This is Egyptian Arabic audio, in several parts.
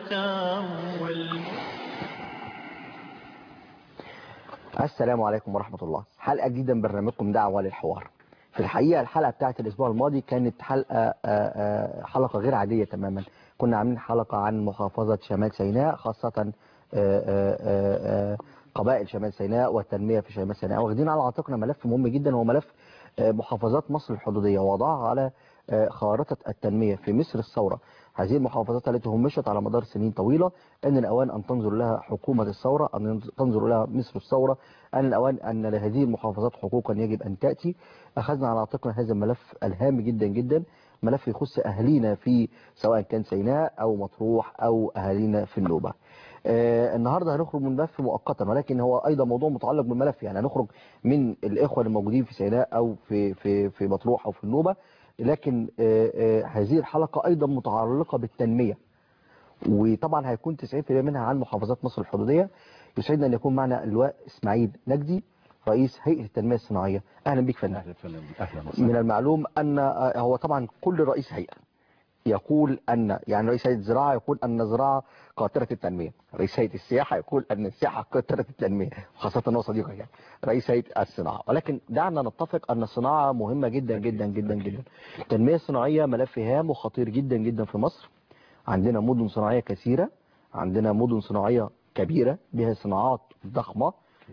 والمؤمن السلام عليكم ورحمة الله حلقة جديدة من برنامجكم دعوة للحوار في الحقيقة الحلقة بتاعت الأسبوع الماضي كانت حلقة آه، آه، حلقة غير عادية تماما كنا عاملين حلقة عن محافظة شمال سيناء خاصة آه، آه، آه، آه، قبائل شمال سيناء والتنمية في شمال سيناء واخدين على عاتقنا ملف مهم جدا هو ملف آه، محافظات مصر الحدودية وضعها على آه، خارطة التنمية في مصر الثورة هذه المحافظات التي همشت على مدار سنين طويلة أن الأوان أن تنظر لها حكومة الثورة أن تنظر لها مصر الثورة أن الأوان أن لهذه المحافظات حقوقا يجب أن تأتي أخذنا على عاتقنا هذا الملف الهام جدا جدا ملف يخص أهالينا في سواء كان سيناء أو مطروح أو أهالينا في النوبة آه النهاردة هنخرج من الملف مؤقتا ولكن هو أيضا موضوع متعلق بالملف يعني هنخرج من الإخوة الموجودين في سيناء أو في, في, في مطروح أو في النوبة لكن آه آه هذه الحلقة أيضا متعلقة بالتنمية وطبعا هيكون 90% منها عن محافظات مصر الحدودية يسعدنا أن يكون معنا اللواء إسماعيل نجدي رئيس هيئة التنمية الصناعية أهلا بك فندم اهلا فندم اهلا وسهلا من المعلوم أن آه، هو طبعا كل رئيس هيئة يقول أن يعني رئيس هيئة الزراعة يقول أن الزراعة قاطرة التنمية رئيس هيئة السياحة يقول أن السياحة قاطرة التنمية خاصة أنه صديقه يعني رئيس هيئة الصناعة ولكن دعنا نتفق أن الصناعة مهمة جدا جدا جدا جدا التنمية الصناعية ملف هام وخطير جدا جدا في مصر عندنا مدن صناعية كثيرة عندنا مدن صناعية كبيرة بها صناعات ضخمة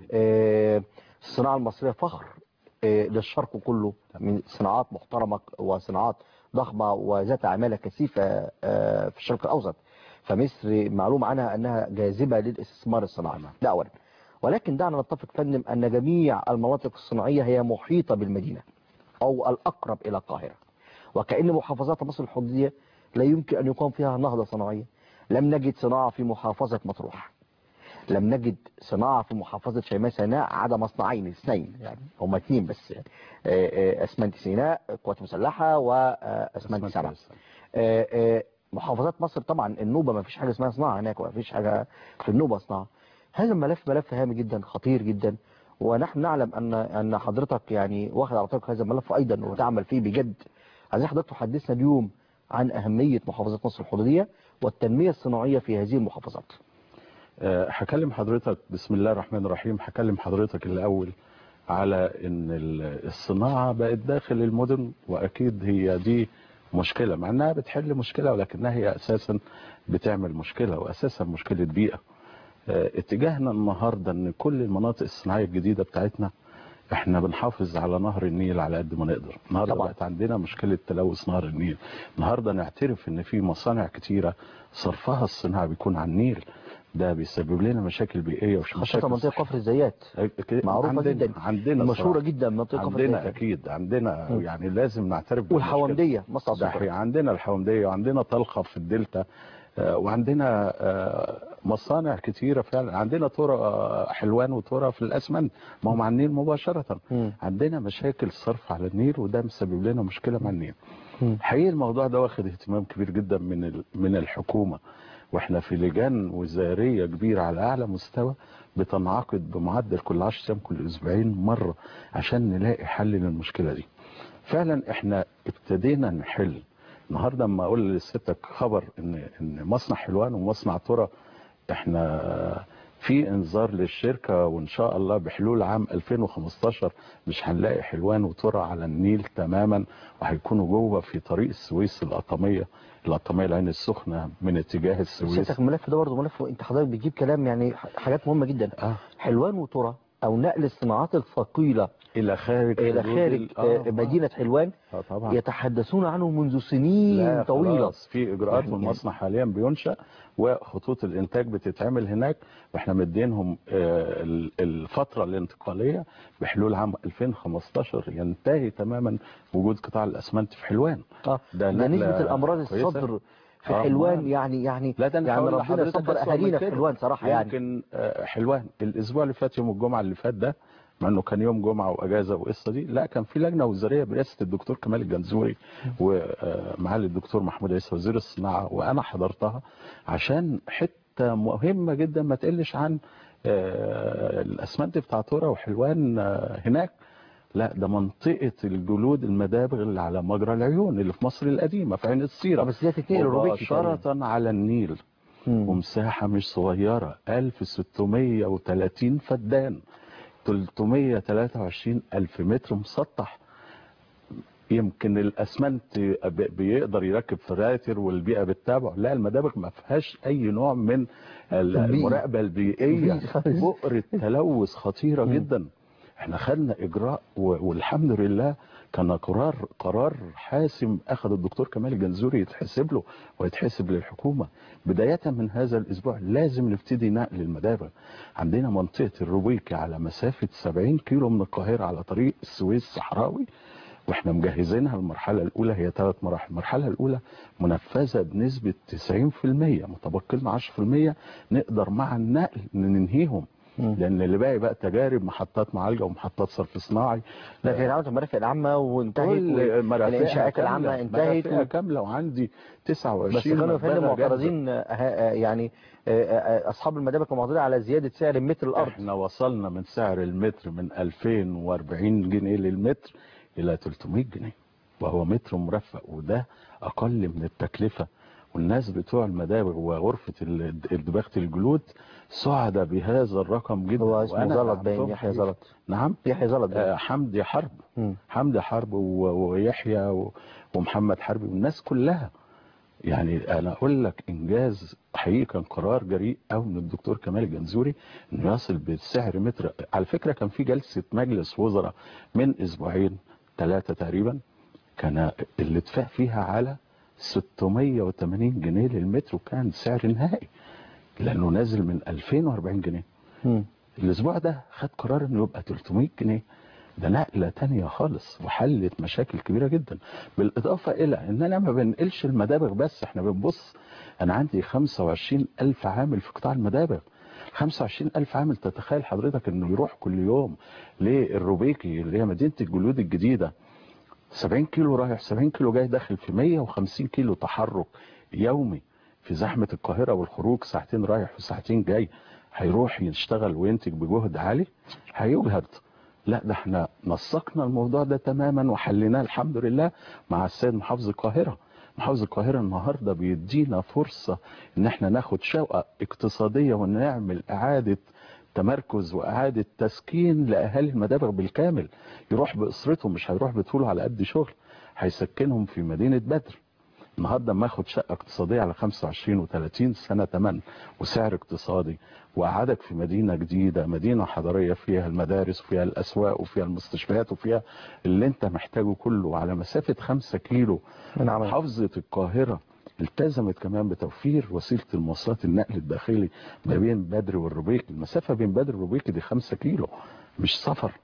آه، الصناعة المصرية فخر آه، للشرق كله من صناعات محترمة وصناعات ضخمة وذات عمالة كثيفة آه، في الشرق الأوسط فمصر معلوم عنها أنها جاذبة للاستثمار الصناعي ده أولا ولكن دعنا نتفق فندم أن جميع المناطق الصناعية هي محيطة بالمدينة أو الأقرب إلى القاهرة وكأن محافظات مصر الحدودية لا يمكن أن يقام فيها نهضة صناعية لم نجد صناعة في محافظة مطروح لم نجد صناعة في محافظة شمال سيناء عدا مصنعين اثنين يعني هما اثنين بس يعني آه، آه، اسمنت سيناء قوات مسلحة واسمنت أسمنت سبع سبع. آه، آه، محافظات مصر طبعا النوبة ما فيش حاجة اسمها صناعة هناك وما فيش حاجة في النوبة صناعة هذا الملف ملف هام جدا خطير جدا ونحن نعلم ان ان حضرتك يعني واخد على طريق هذا الملف ايضا وتعمل فيه بجد عايزين حضرتك تحدثنا اليوم عن اهمية محافظات مصر الحدودية والتنمية الصناعية في هذه المحافظات آه، هكلم حضرتك بسم الله الرحمن الرحيم هكلم حضرتك الاول على ان ال- الصناعه بقت داخل المدن واكيد هي دي مشكله مع انها بتحل مشكله ولكنها هي اساسا بتعمل مشكله واساسا مشكله بيئه آه، اتجاهنا النهارده ان كل المناطق الصناعيه الجديده بتاعتنا احنا بنحافظ على نهر النيل على قد ما نقدر النهارده طبعا. بقت عندنا مشكله تلوث نهر النيل النهارده نعترف ان في مصانع كتيره صرفها الصناعي بيكون على النيل ده بيسبب لنا مشاكل بيئيه ومشاكل خاصة منطقة صحية. كفر الزيات أك- معروفة عندنا جدا عندنا مشهورة صراحة. جدا منطقة كفر عندنا الزيات اكيد عندنا م. يعني لازم نعترف بالمشكلة. والحومدية مصنع ده سكر حقيقي. عندنا الحومديه وعندنا طلخه في الدلتا آه، وعندنا آه، مصانع كتيرة فعلا عندنا طرق آه، حلوان وطرق في الأسمنت ما هو مع النيل مباشرة مم. عندنا مشاكل صرف على النيل وده مسبب لنا مشكلة مع النيل مم. حقيقي الموضوع ده واخد اهتمام كبير جدا من ال- من الحكومة واحنا في لجان وزارية كبيرة على أعلى مستوى بتنعقد بمعدل كل 10 أيام كل أسبوعين مرة عشان نلاقي حل للمشكلة دي فعلا احنا ابتدينا نحل النهارده اما اقول لستك خبر ان ان مصنع حلوان ومصنع ترى احنا في انذار للشركه وان شاء الله بحلول عام 2015 مش هنلاقي حلوان وترى على النيل تماما وهيكونوا جوه في طريق السويس القطاميه القطاميه العين السخنه من اتجاه السويس سيادتك الملف ده برضه ملف انت حضرتك بتجيب كلام يعني حاجات مهمة جدا آه. حلوان وترى او نقل الصناعات الثقيلة الى خارج الى حدود خارج ال- آه، مدينة حلوان اه طبعا يتحدثون عنه منذ سنين لا طويلة خلاص في اجراءات يعني- والمصنع حاليا بينشا وخطوط الانتاج بتتعمل هناك واحنا مدينهم آه، ال- الفتره الانتقاليه بحلول عام 2015 ينتهي تماما وجود قطاع الاسمنت في حلوان اه ده ده نقلة نسبة الامراض كويسة. الصدر في آه، حلوان أمال. يعني يعني لا ده أنا يعني هقول ربنا لحضرتك يصبر أسوأ من اهالينا في كده. حلوان صراحة يعني يمكن آه، حلوان الاسبوع اللي فات يوم الجمعه اللي فات ده مع انه كان يوم جمعه واجازه وقصه دي لا كان في لجنه وزاريه برئاسه الدكتور كمال الجنزوري ومعالي الدكتور محمود عيسى وزير الصناعه وانا حضرتها عشان حته مهمه جدا ما تقلش عن آه، الاسمنت بتاع تورا وحلوان آه، هناك لا ده منطقه الجلود المدابغ اللي على مجرى العيون اللي في مصر القديمه في عين السيره بس دي هتتنقل الروبيكي تقريباً. مباشره على النيل مم. ومساحة مش صغيرة 1630 فدان 323 ألف متر مسطح يمكن الاسمنت ب- بيقدر يركب فراتر والبيئه بتتابعه لا المدابغ ما فيهاش اي نوع من ال- البيئة. المراقبه البيئيه البيئة خالص. بؤره تلوث خطيره مم. جدا احنا خدنا اجراء و- والحمد لله كان قرار قرار حاسم اخذ الدكتور كمال الجنزوري يتحسب له ويتحسب للحكومه بدايه من هذا الاسبوع لازم نبتدي نقل المدابغ عندنا منطقه الرويكي على مسافه 70 كيلو من القاهره على طريق السويس الصحراوي واحنا مجهزينها المرحلة الأولى هي ثلاث مراحل المرحلة الأولى منفذة بنسبة 90% متبقي لنا 10% نقدر مع النقل ننهيهم مم. لأن اللي باقي بقى تجارب محطات معالجة ومحطات صرف صناعي لكن عملت المرافق العامة وانتهت كل مرافقها الإنشاءات كاملة، العامة انتهت مرافقها و- كاملة وعندي 29 بس كانوا يا فندم مبلغ جاهزة. معترضين آه، آه، يعني آه، آه، أصحاب المدابغ كانوا معترضين على زيادة سعر متر الأرض احنا وصلنا من سعر المتر من 2040 جنيه للمتر الى 300 جنيه وهو متر مرفق وده اقل من التكلفة والناس بتوع المدابغ وغرفة ال- دباغة الجلود سعداء بهذا الرقم جدا هو اسمه وأنا زلط باين عندهم يحيى حقيقة. زلط نعم يحيى زلط باين. آه، حمدي حرب مم. حمدي حرب و- ويحيى و- ومحمد حربي والناس كلها يعني انا اقول لك انجاز حقيقي كان قرار جريء قوي من الدكتور كمال الجنزوري انه يصل بالسعر متر على فكره كان في جلسه مجلس وزراء من اسبوعين ثلاثه تقريبا كان اللي اتفق فيها على 680 جنيه للمتر وكان سعر نهائي لانه نازل من 2040 جنيه مم. الاسبوع ده خد قرار انه يبقى 300 جنيه ده نقله تانية خالص وحلت مشاكل كبيره جدا بالاضافه الى ان انا ما بنقلش المدابغ بس احنا بنبص انا عندي 25 الف عامل في قطاع المدابغ 25 الف عامل تتخيل حضرتك انه يروح كل يوم للروبيكي اللي هي مدينه الجلود الجديده 70 كيلو رايح 70 كيلو جاي داخل في 150 كيلو تحرك يومي في زحمة القاهرة والخروج ساعتين رايح وساعتين جاي هيروح يشتغل وينتج بجهد عالي هيجهد لا ده احنا نسقنا الموضوع ده تماما وحليناه الحمد لله مع السيد محافظ القاهرة محافظ القاهرة النهاردة بيدينا فرصة ان احنا ناخد شقة اقتصادية ونعمل اعادة تمركز واعادة تسكين لاهالي المدابغ بالكامل يروح باسرتهم مش هيروح بطوله على قد شغل هيسكنهم في مدينة بدر النهارده اما اخد شقه اقتصاديه على 25 و30 سنه تمن وسعر اقتصادي واقعدك في مدينه جديده مدينه حضاريه فيها المدارس وفيها الاسواق وفيها المستشفيات وفيها اللي انت محتاجه كله على مسافه 5 كيلو من عمل. محافظه القاهره التزمت كمان بتوفير وسيله المواصلات النقل الداخلي ما بين بدر والروبيك المسافه بين بدر والروبيك دي 5 كيلو مش سفر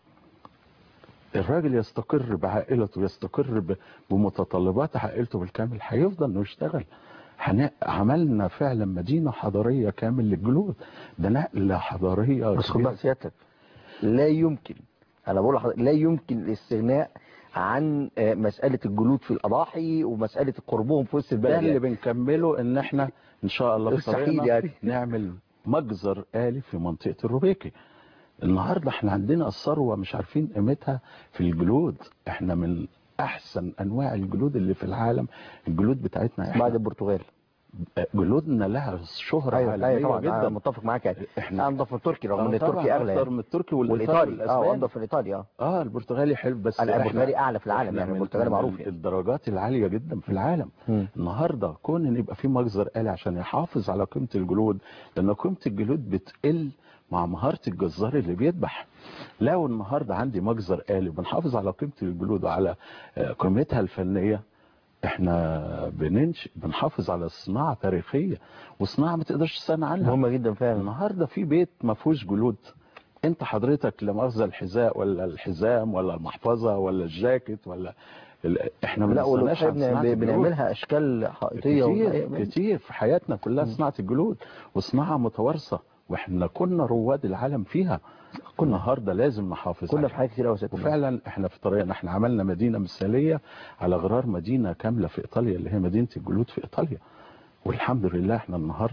الراجل يستقر بعائلته يستقر ب- بمتطلبات عائلته بالكامل هيفضل انه يشتغل هن- عملنا فعلا مدينة حضارية كامل للجلود ده نقلة حضارية بس خد كبيرة. بالك سيادتك لا يمكن انا بقول لحضرتك لا يمكن الاستغناء عن آه، مسألة الجلود في الأضاحي ومسألة قربهم في وسط ده اللي البلد بنكمله ان احنا ان شاء الله في مستحيل طريقنا يعني. نعمل مجزر آلي في منطقة الروبيكي النهاردة احنا عندنا الثروة مش عارفين قيمتها في الجلود احنا من احسن انواع الجلود اللي في العالم الجلود بتاعتنا احنا بعد البرتغال جلودنا لها شهرة ايوه عالمية ايوه طبعا جدا أنا متفق معاك يعني احنا انضف من التركي رغم ان آه طبعاً التركي اغلى اكتر يعني. من التركي والايطالي والايطالي اه والاسباني انضف من الايطالي اه اه البرتغالي حلو بس لا، إحنا- البرتغالي أعلى في العالم، إحنا يعني من- البرتغالي من معروف يعني. الدرجات العالية جدا في العالم مم. النهارده كون ان يبقى في مجزر آلي عشان يحافظ على قيمة الجلود لان قيمة الجلود بتقل مع مهارة الجزار اللي بيذبح لو النهارده عندي مجزر آلي بنحافظ على قيمة الجلود وعلى آه، قيمتها الفنية احنا بننش بنحافظ على صناعة تاريخية وصناعة ما تقدرش تستغنى عنها مهمة جدا فعلا النهارده في بيت ما فيهوش جلود انت حضرتك لا مؤاخذه الحذاء ولا الحزام ولا المحفظه ولا الجاكيت ولا ال... احنا ما لا نستغناش عن صناعة والأضحية الجلود. بنعملها اشكال حائطية كتير و- كتير في حياتنا كلها مم. صناعه الجلود وصناعه متوارثه واحنا كنا رواد العالم فيها كنا النهارده لازم نحافظ كنا عليها. في حاجات كتير قوي يا سيادة النائب. وفعلا احنا في طريقنا احنا عملنا مدينه مثاليه على غرار مدينه كامله في ايطاليا اللي هي مدينه الجلود في ايطاليا والحمد لله احنا النهارده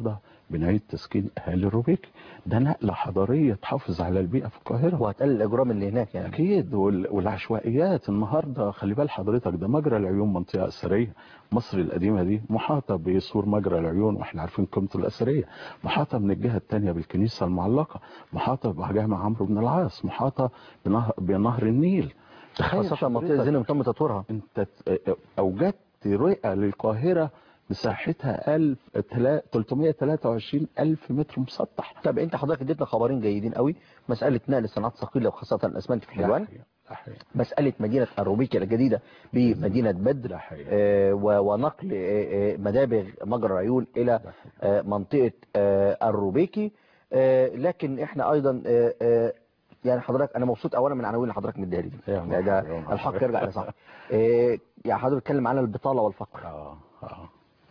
بنعيد تسكين اهالي الروبيكي ده نقله حضاريه تحافظ على البيئه في القاهره وهتقلل الاجرام اللي هناك يعني اكيد وال- والعشوائيات النهارده خلي بال حضرتك ده مجرى العيون منطقه اثريه مصر القديمه دي محاطه بسور مجرى العيون واحنا عارفين قيمته الاثريه محاطه من الجهه الثانيه بالكنيسه المعلقه محاطه بجامع عمرو بن العاص محاطه بنهر, بنهر النيل تخيل خاصة منطقة حضرتك زينب تم تطويرها انت ت- اوجدت رئه للقاهره مساحتها 1000 تلا- 323 الف متر مسطح طب انت حضرتك اديتنا خبرين جيدين قوي مسألة نقل صناعات ثقيلة وخاصة الاسمنت في حلوان ده حقيقة. ده حقيقة. مسألة مدينة الروبيكي الجديدة بمدينة بدر ده حقيقة. آه، و- ونقل آه، آه، مدابغ مجرى العيون إلى ده حقيقة. آه، منطقة آه، الروبيكي آه، لكن احنا أيضا آه، آه، يعني حضرتك أنا مبسوط أولا من العناوين اللي حضرتك مديها لي دي يا ده, مرحبا، ده يا مرحبا. الحق يرجع لصاحبه آه، يعني حضرتك بتتكلم عن البطالة والفقر اه اه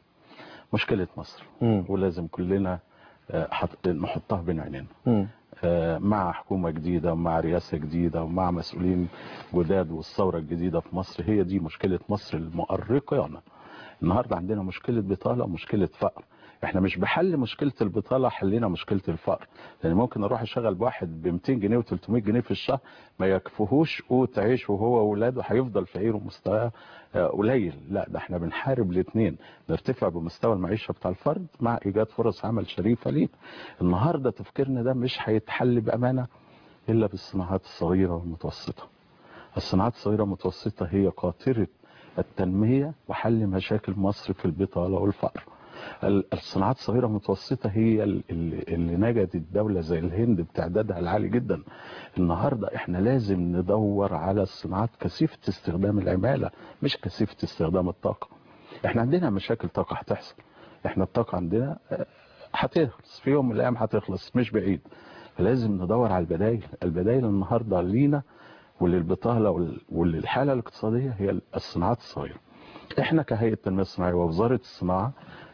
مشكلة مصر مم. ولازم كلنا آه، حط- نحطها بين عينينا مم. آه، مع حكومة جديدة ومع رئاسة جديدة ومع مسؤولين جداد والثورة الجديدة في مصر هي دي مشكلة مصر المؤرقة النهاردة عندنا مشكلة بطالة ومشكلة فقر احنا مش بحل مشكلة البطالة حلينا مشكلة الفقر لان ممكن اروح اشغل بواحد ب 200 جنيه و300 جنيه في الشهر ما يكفهوش قوت عيش وهو واولاده هيفضل فقير ومستواه آه، قليل لا ده احنا بنحارب الاثنين نرتفع بمستوى المعيشة بتاع الفرد مع ايجاد فرص عمل شريفة ليه النهاردة تفكيرنا ده مش هيتحل بامانة الا بالصناعات الصغيرة والمتوسطة الصناعات الصغيرة والمتوسطة هي قاطرة التنمية وحل مشاكل مصر في البطالة والفقر ال- الصناعات الصغيرة والمتوسطة هي ال- ال- اللي نجدت الدولة زي الهند بتعدادها العالي جدا النهاردة احنا لازم ندور على الصناعات كثيفة استخدام العمالة مش كثيفة استخدام الطاقة احنا عندنا مشاكل طاقة هتحصل احنا الطاقة عندنا آه، هتخلص في يوم من الايام هتخلص مش بعيد فلازم ندور على البدائل البدائل النهاردة لينا وللبطالة وال- وللحالة الاقتصادية هي الصناعات الصغيرة احنا كهيئة التنمية الصناعية ووزارة الصناعة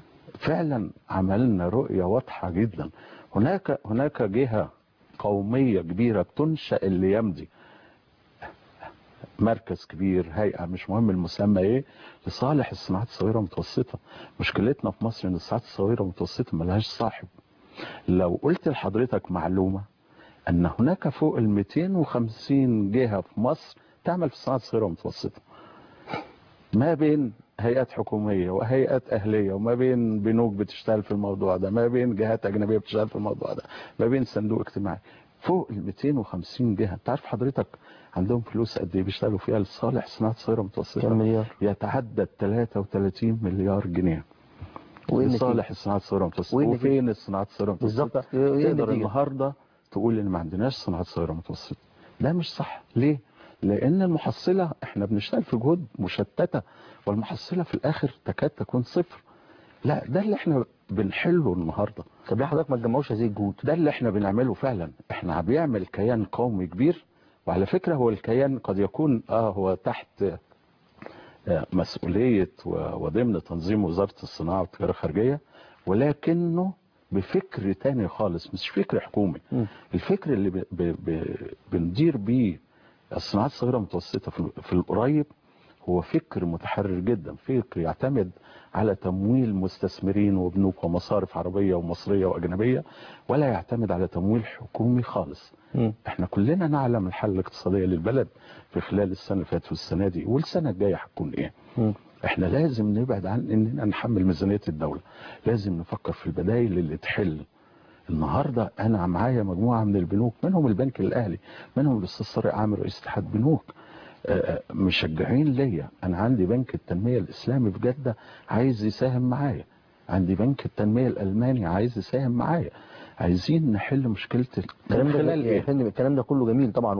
فعلا عملنا رؤية واضحة جدا هناك هناك جهة قومية كبيرة بتنشأ الايام دي مركز كبير هيئة مش مهم المسمى ايه لصالح الصناعات الصغيرة والمتوسطة مشكلتنا في مصر ان الصناعات الصغيرة والمتوسطة ملهاش صاحب لو قلت لحضرتك معلومة ان هناك فوق ال 250 جهة في مصر تعمل في الصناعات الصغيرة والمتوسطة ما بين هيئات حكومية وهيئات أهلية وما بين بنوك بتشتغل في الموضوع ده ما بين جهات أجنبية بتشتغل في الموضوع ده ما بين صندوق اجتماعي فوق ال 250 جهة انت عارف حضرتك عندهم فلوس قد ايه بيشتغلوا فيها لصالح صناعة صغيرة كم متوسطة مليار يتعدى 33 مليار جنيه وإيه النتيجة؟ لصالح الصناعات الصغيرة والمتوسطة وإيه النتيجة؟ وفين الصناعات الصغيرة والمتوسطة بالظبط ايه تقدر النتيجة؟ النهارده تقول ان ما عندناش صناعات صغيره متوسطه ده مش صح ليه لان المحصله احنا بنشتغل في جهود مشتته والمحصله في الاخر تكاد تكون صفر لا ده اللي احنا بنحله النهارده طب ليه حضرتك ما تجمعوش هذه الجهود؟ ده اللي احنا بنعمله فعلا احنا بيعمل كيان قومي كبير وعلى فكره هو الكيان قد يكون اه هو تحت آه، مسؤوليه و- وضمن تنظيم وزاره الصناعه والتجاره الخارجيه ولكنه بفكر تاني خالص مش فكر حكومي مم. الفكر اللي ب... ب... ب... بندير بيه الصناعات الصغيرة المتوسطة في, في القريب هو فكر متحرر جدا فكر يعتمد على تمويل مستثمرين وبنوك ومصارف عربية ومصرية وأجنبية ولا يعتمد على تمويل حكومي خالص مم. احنا كلنا نعلم الحالة الاقتصادية للبلد في خلال السنة اللي فاتت والسنة دي والسنة الجاية هتكون ايه مم. احنا لازم نبعد عن اننا نحمل ميزانية الدولة لازم نفكر في البدائل اللي تحل النهاردة انا معايا مجموعة من البنوك منهم البنك الاهلي منهم الاستاذ طارق عامر رئيس اتحاد بنوك آه، آه، مشجعين ليا انا عندي بنك التنمية الاسلامي في جدة عايز يساهم معايا عندي بنك التنمية الالماني عايز يساهم معايا عايزين نحل مشكلة ال- الكلام من ده خلال يا ايه فندم الكلام ده كله جميل طبعا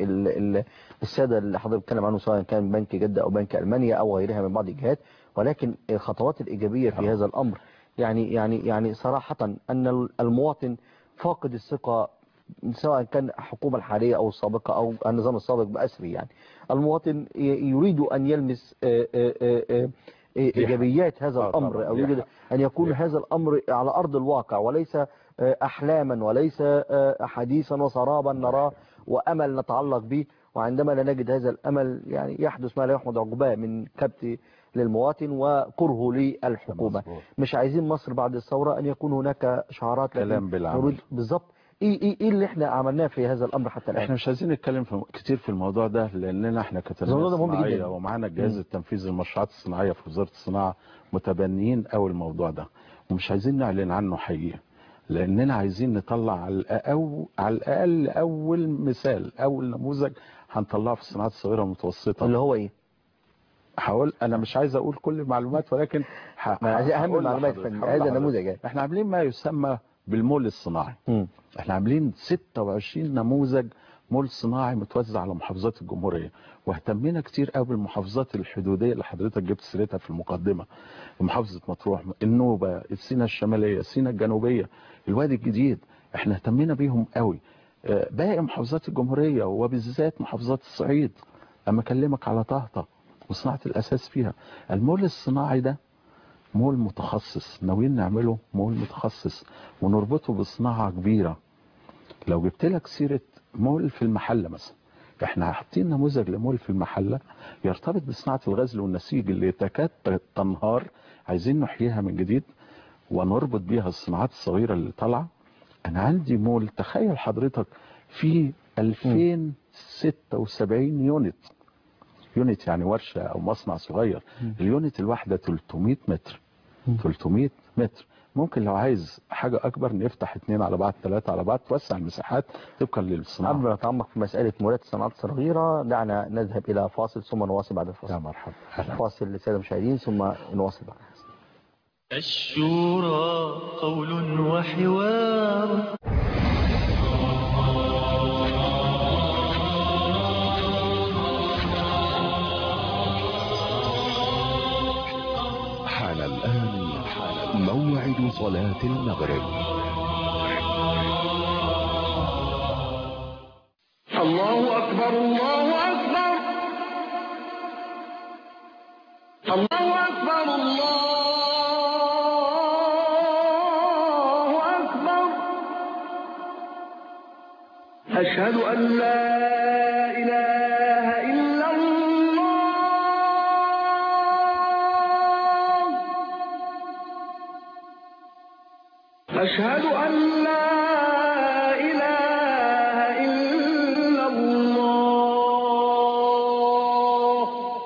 والساده اللي حضرتك بتتكلم عنه سواء كان بنك جده او بنك المانيا او غيرها من بعض الجهات ولكن الخطوات الايجابيه في آه. هذا الامر يعني يعني يعني صراحه ان المواطن فاقد الثقه سواء كان الحكومه الحاليه او السابقه او النظام السابق باسره يعني المواطن ي- يريد ان يلمس آه، آه، آه، آه، ايجابيات هذا آه، الامر طبعاً. او دي يوجد حق. ان يكون دي حق. هذا الامر على ارض الواقع وليس آه، احلاما وليس آه، حديثا وسرابا نراه وامل نتعلق به وعندما لا نجد هذا الامل يعني يحدث ما لا يحمد عقباه من كبت للمواطن وكرهه للحكومة مظبوط. مش عايزين مصر بعد الثورة أن يكون هناك شعارات لكن كلام بالعمل. نريد بالظبط إيه, إيه, إيه اللي احنا عملناه في هذا الأمر حتى الآن احنا مش عايزين نتكلم في كتير في الموضوع ده لاننا احنا الموضوع ده كتنمية مهم جدا. صناعية ومعانا الجهاز مم. التنفيذي للمشروعات الصناعية في وزارة الصناعة متبنيين قوي الموضوع ده ومش عايزين نعلن عنه حقيقة لاننا عايزين نطلع على الأو... على الاقل اول مثال اول نموذج هنطلعه في الصناعات الصغيرة والمتوسطة اللي هو إيه هقول انا مش عايز اقول كل المعلومات ولكن ح... ما أنا عايز أهم هقول المعلومات لحضرتك- فن- هقول هذا لحضرتك. النموذج يعني. احنا عاملين ما يسمى بالمول الصناعي مم. احنا عاملين 26 نموذج مول صناعي متوزع على محافظات الجمهورية واهتمينا كتير قوي بالمحافظات الحدودية اللي حضرتك جبت سيرتها في المقدمة محافظة مطروح النوبة السينا الشمالية السينا الجنوبية الوادي الجديد احنا اهتمينا بيهم قوي آه، باقي محافظات الجمهورية وبالذات محافظات الصعيد اما اكلمك على طهطة وصناعة الاساس فيها المول الصناعي ده مول متخصص ناويين نعمله مول متخصص ونربطه بصناعة كبيرة لو جبت لك سيرة مول في المحلة مثلا احنا حاطين نموذج لمول في المحلة يرتبط بصناعة الغزل والنسيج اللي تكاد تنهار عايزين نحييها من جديد ونربط بيها الصناعات الصغيرة اللي طالعة انا عندي مول تخيل حضرتك في 2076 يونت يونت يعني ورشة او مصنع صغير اليونت الواحدة 300 متر 300 متر ممكن لو عايز حاجة أكبر نفتح اتنين على بعض ثلاثة على بعض توسع المساحات طبقا للصناعة قبل ما نتعمق في مسألة مولات الصناعات الصغيرة دعنا نذهب إلى فاصل ثم نواصل بعد يا الفاصل مرحبا أهلا. فاصل للسادة المشاهدين ثم نواصل بعد الفاصل الشورى قول وحوار حان الآن موعد صلاة المغرب الله أكبر الله أكبر الله أكبر الله أكبر أشهد أن لا إله إلا الله أشهد أن لا إله إلا الله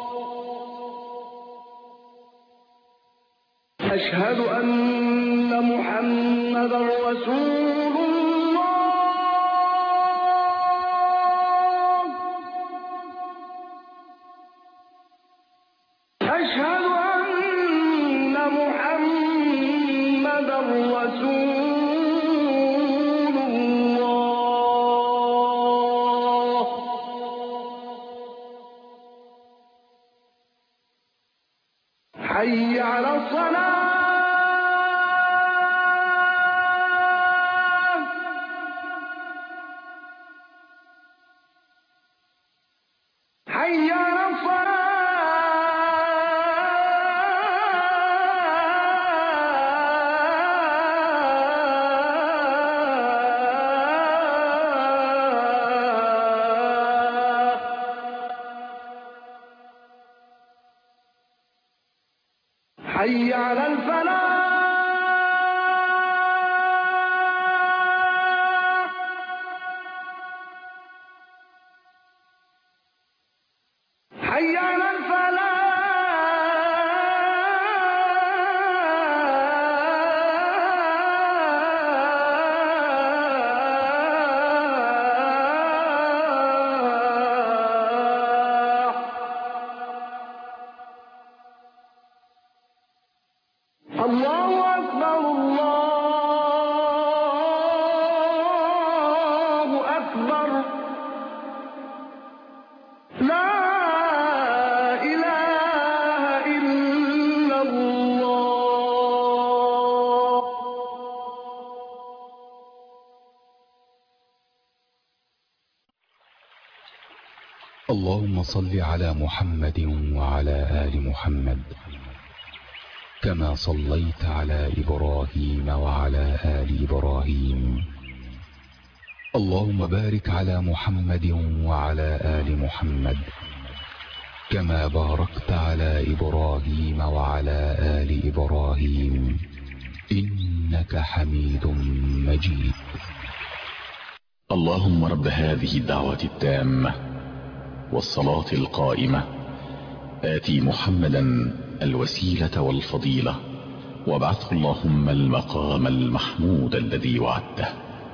أشهد أن محمدا رسول الله أشهد أن محمدا رسول الله حي على الصلاة حي على الصلاة حي على الفلاح حي على الفلاح الله أكبر الله أكبر لا إله إلا الله اللهم صل على محمد وعلى آل محمد كما صليت على إبراهيم وعلى آل إبراهيم اللهم بارك على محمد وعلى آل محمد كما باركت على إبراهيم وعلى آل إبراهيم إنك حميد مجيد اللهم رب هذه الدعوة التامة والصلاة القائمة آتي محمدا الوسيلة والفضيلة وابعثه اللهم المقام المحمود الذي وعدته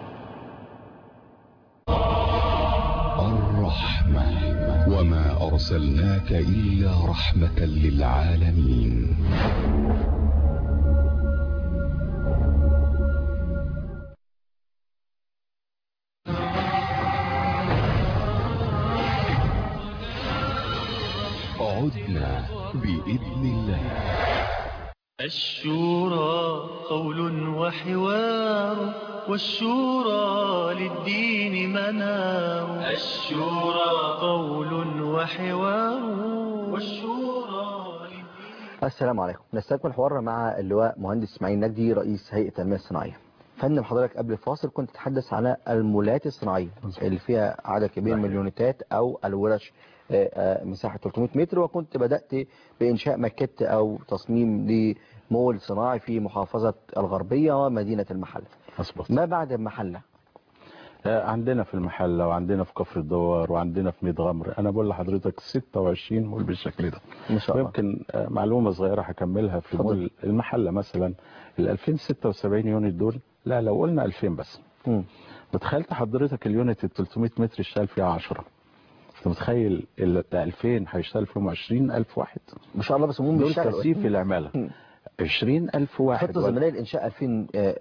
الرحمة وما أرسلناك إلا رحمة للعالمين عدنا بإذن الله الشورى قول وحوار والشورى للدين منار الشورى قول وحوار والشورى للدين السلام عليكم نستكمل حوارنا مع اللواء مهندس اسماعيل نجدي رئيس هيئة التنمية الصناعية فندم حضرتك قبل الفاصل كنت تتحدث على المولات الصناعية اللي فيها عدد كبير من اليونتات او الورش آه، آه، مساحة 300 متر وكنت بدأت بإنشاء ماكيت أو تصميم لمول صناعي في محافظة الغربية ومدينة المحلة أصبحت ما بعد المحلة آه، عندنا في المحلة وعندنا في كفر الدوار وعندنا في ميت غمر أنا بقول لحضرتك 26 مول بالشكل ده ما شاء الله ويمكن آه، معلومة صغيرة هكملها في اتفضل. مول المحلة مثلا ال 2076 يونت دول لا لو قلنا 2000 بس مم. وتخيلت حضرتك اليونت ال 300 متر اشتغل فيها 10 انت متخيل ال 2000 هيشتغل فيهم 20000 واحد ما شاء الله بس هم دول بيشتغلوا تسييف العمالة مم. 20000 واحد خطة زمنية لإنشاء 2000 آه، آه،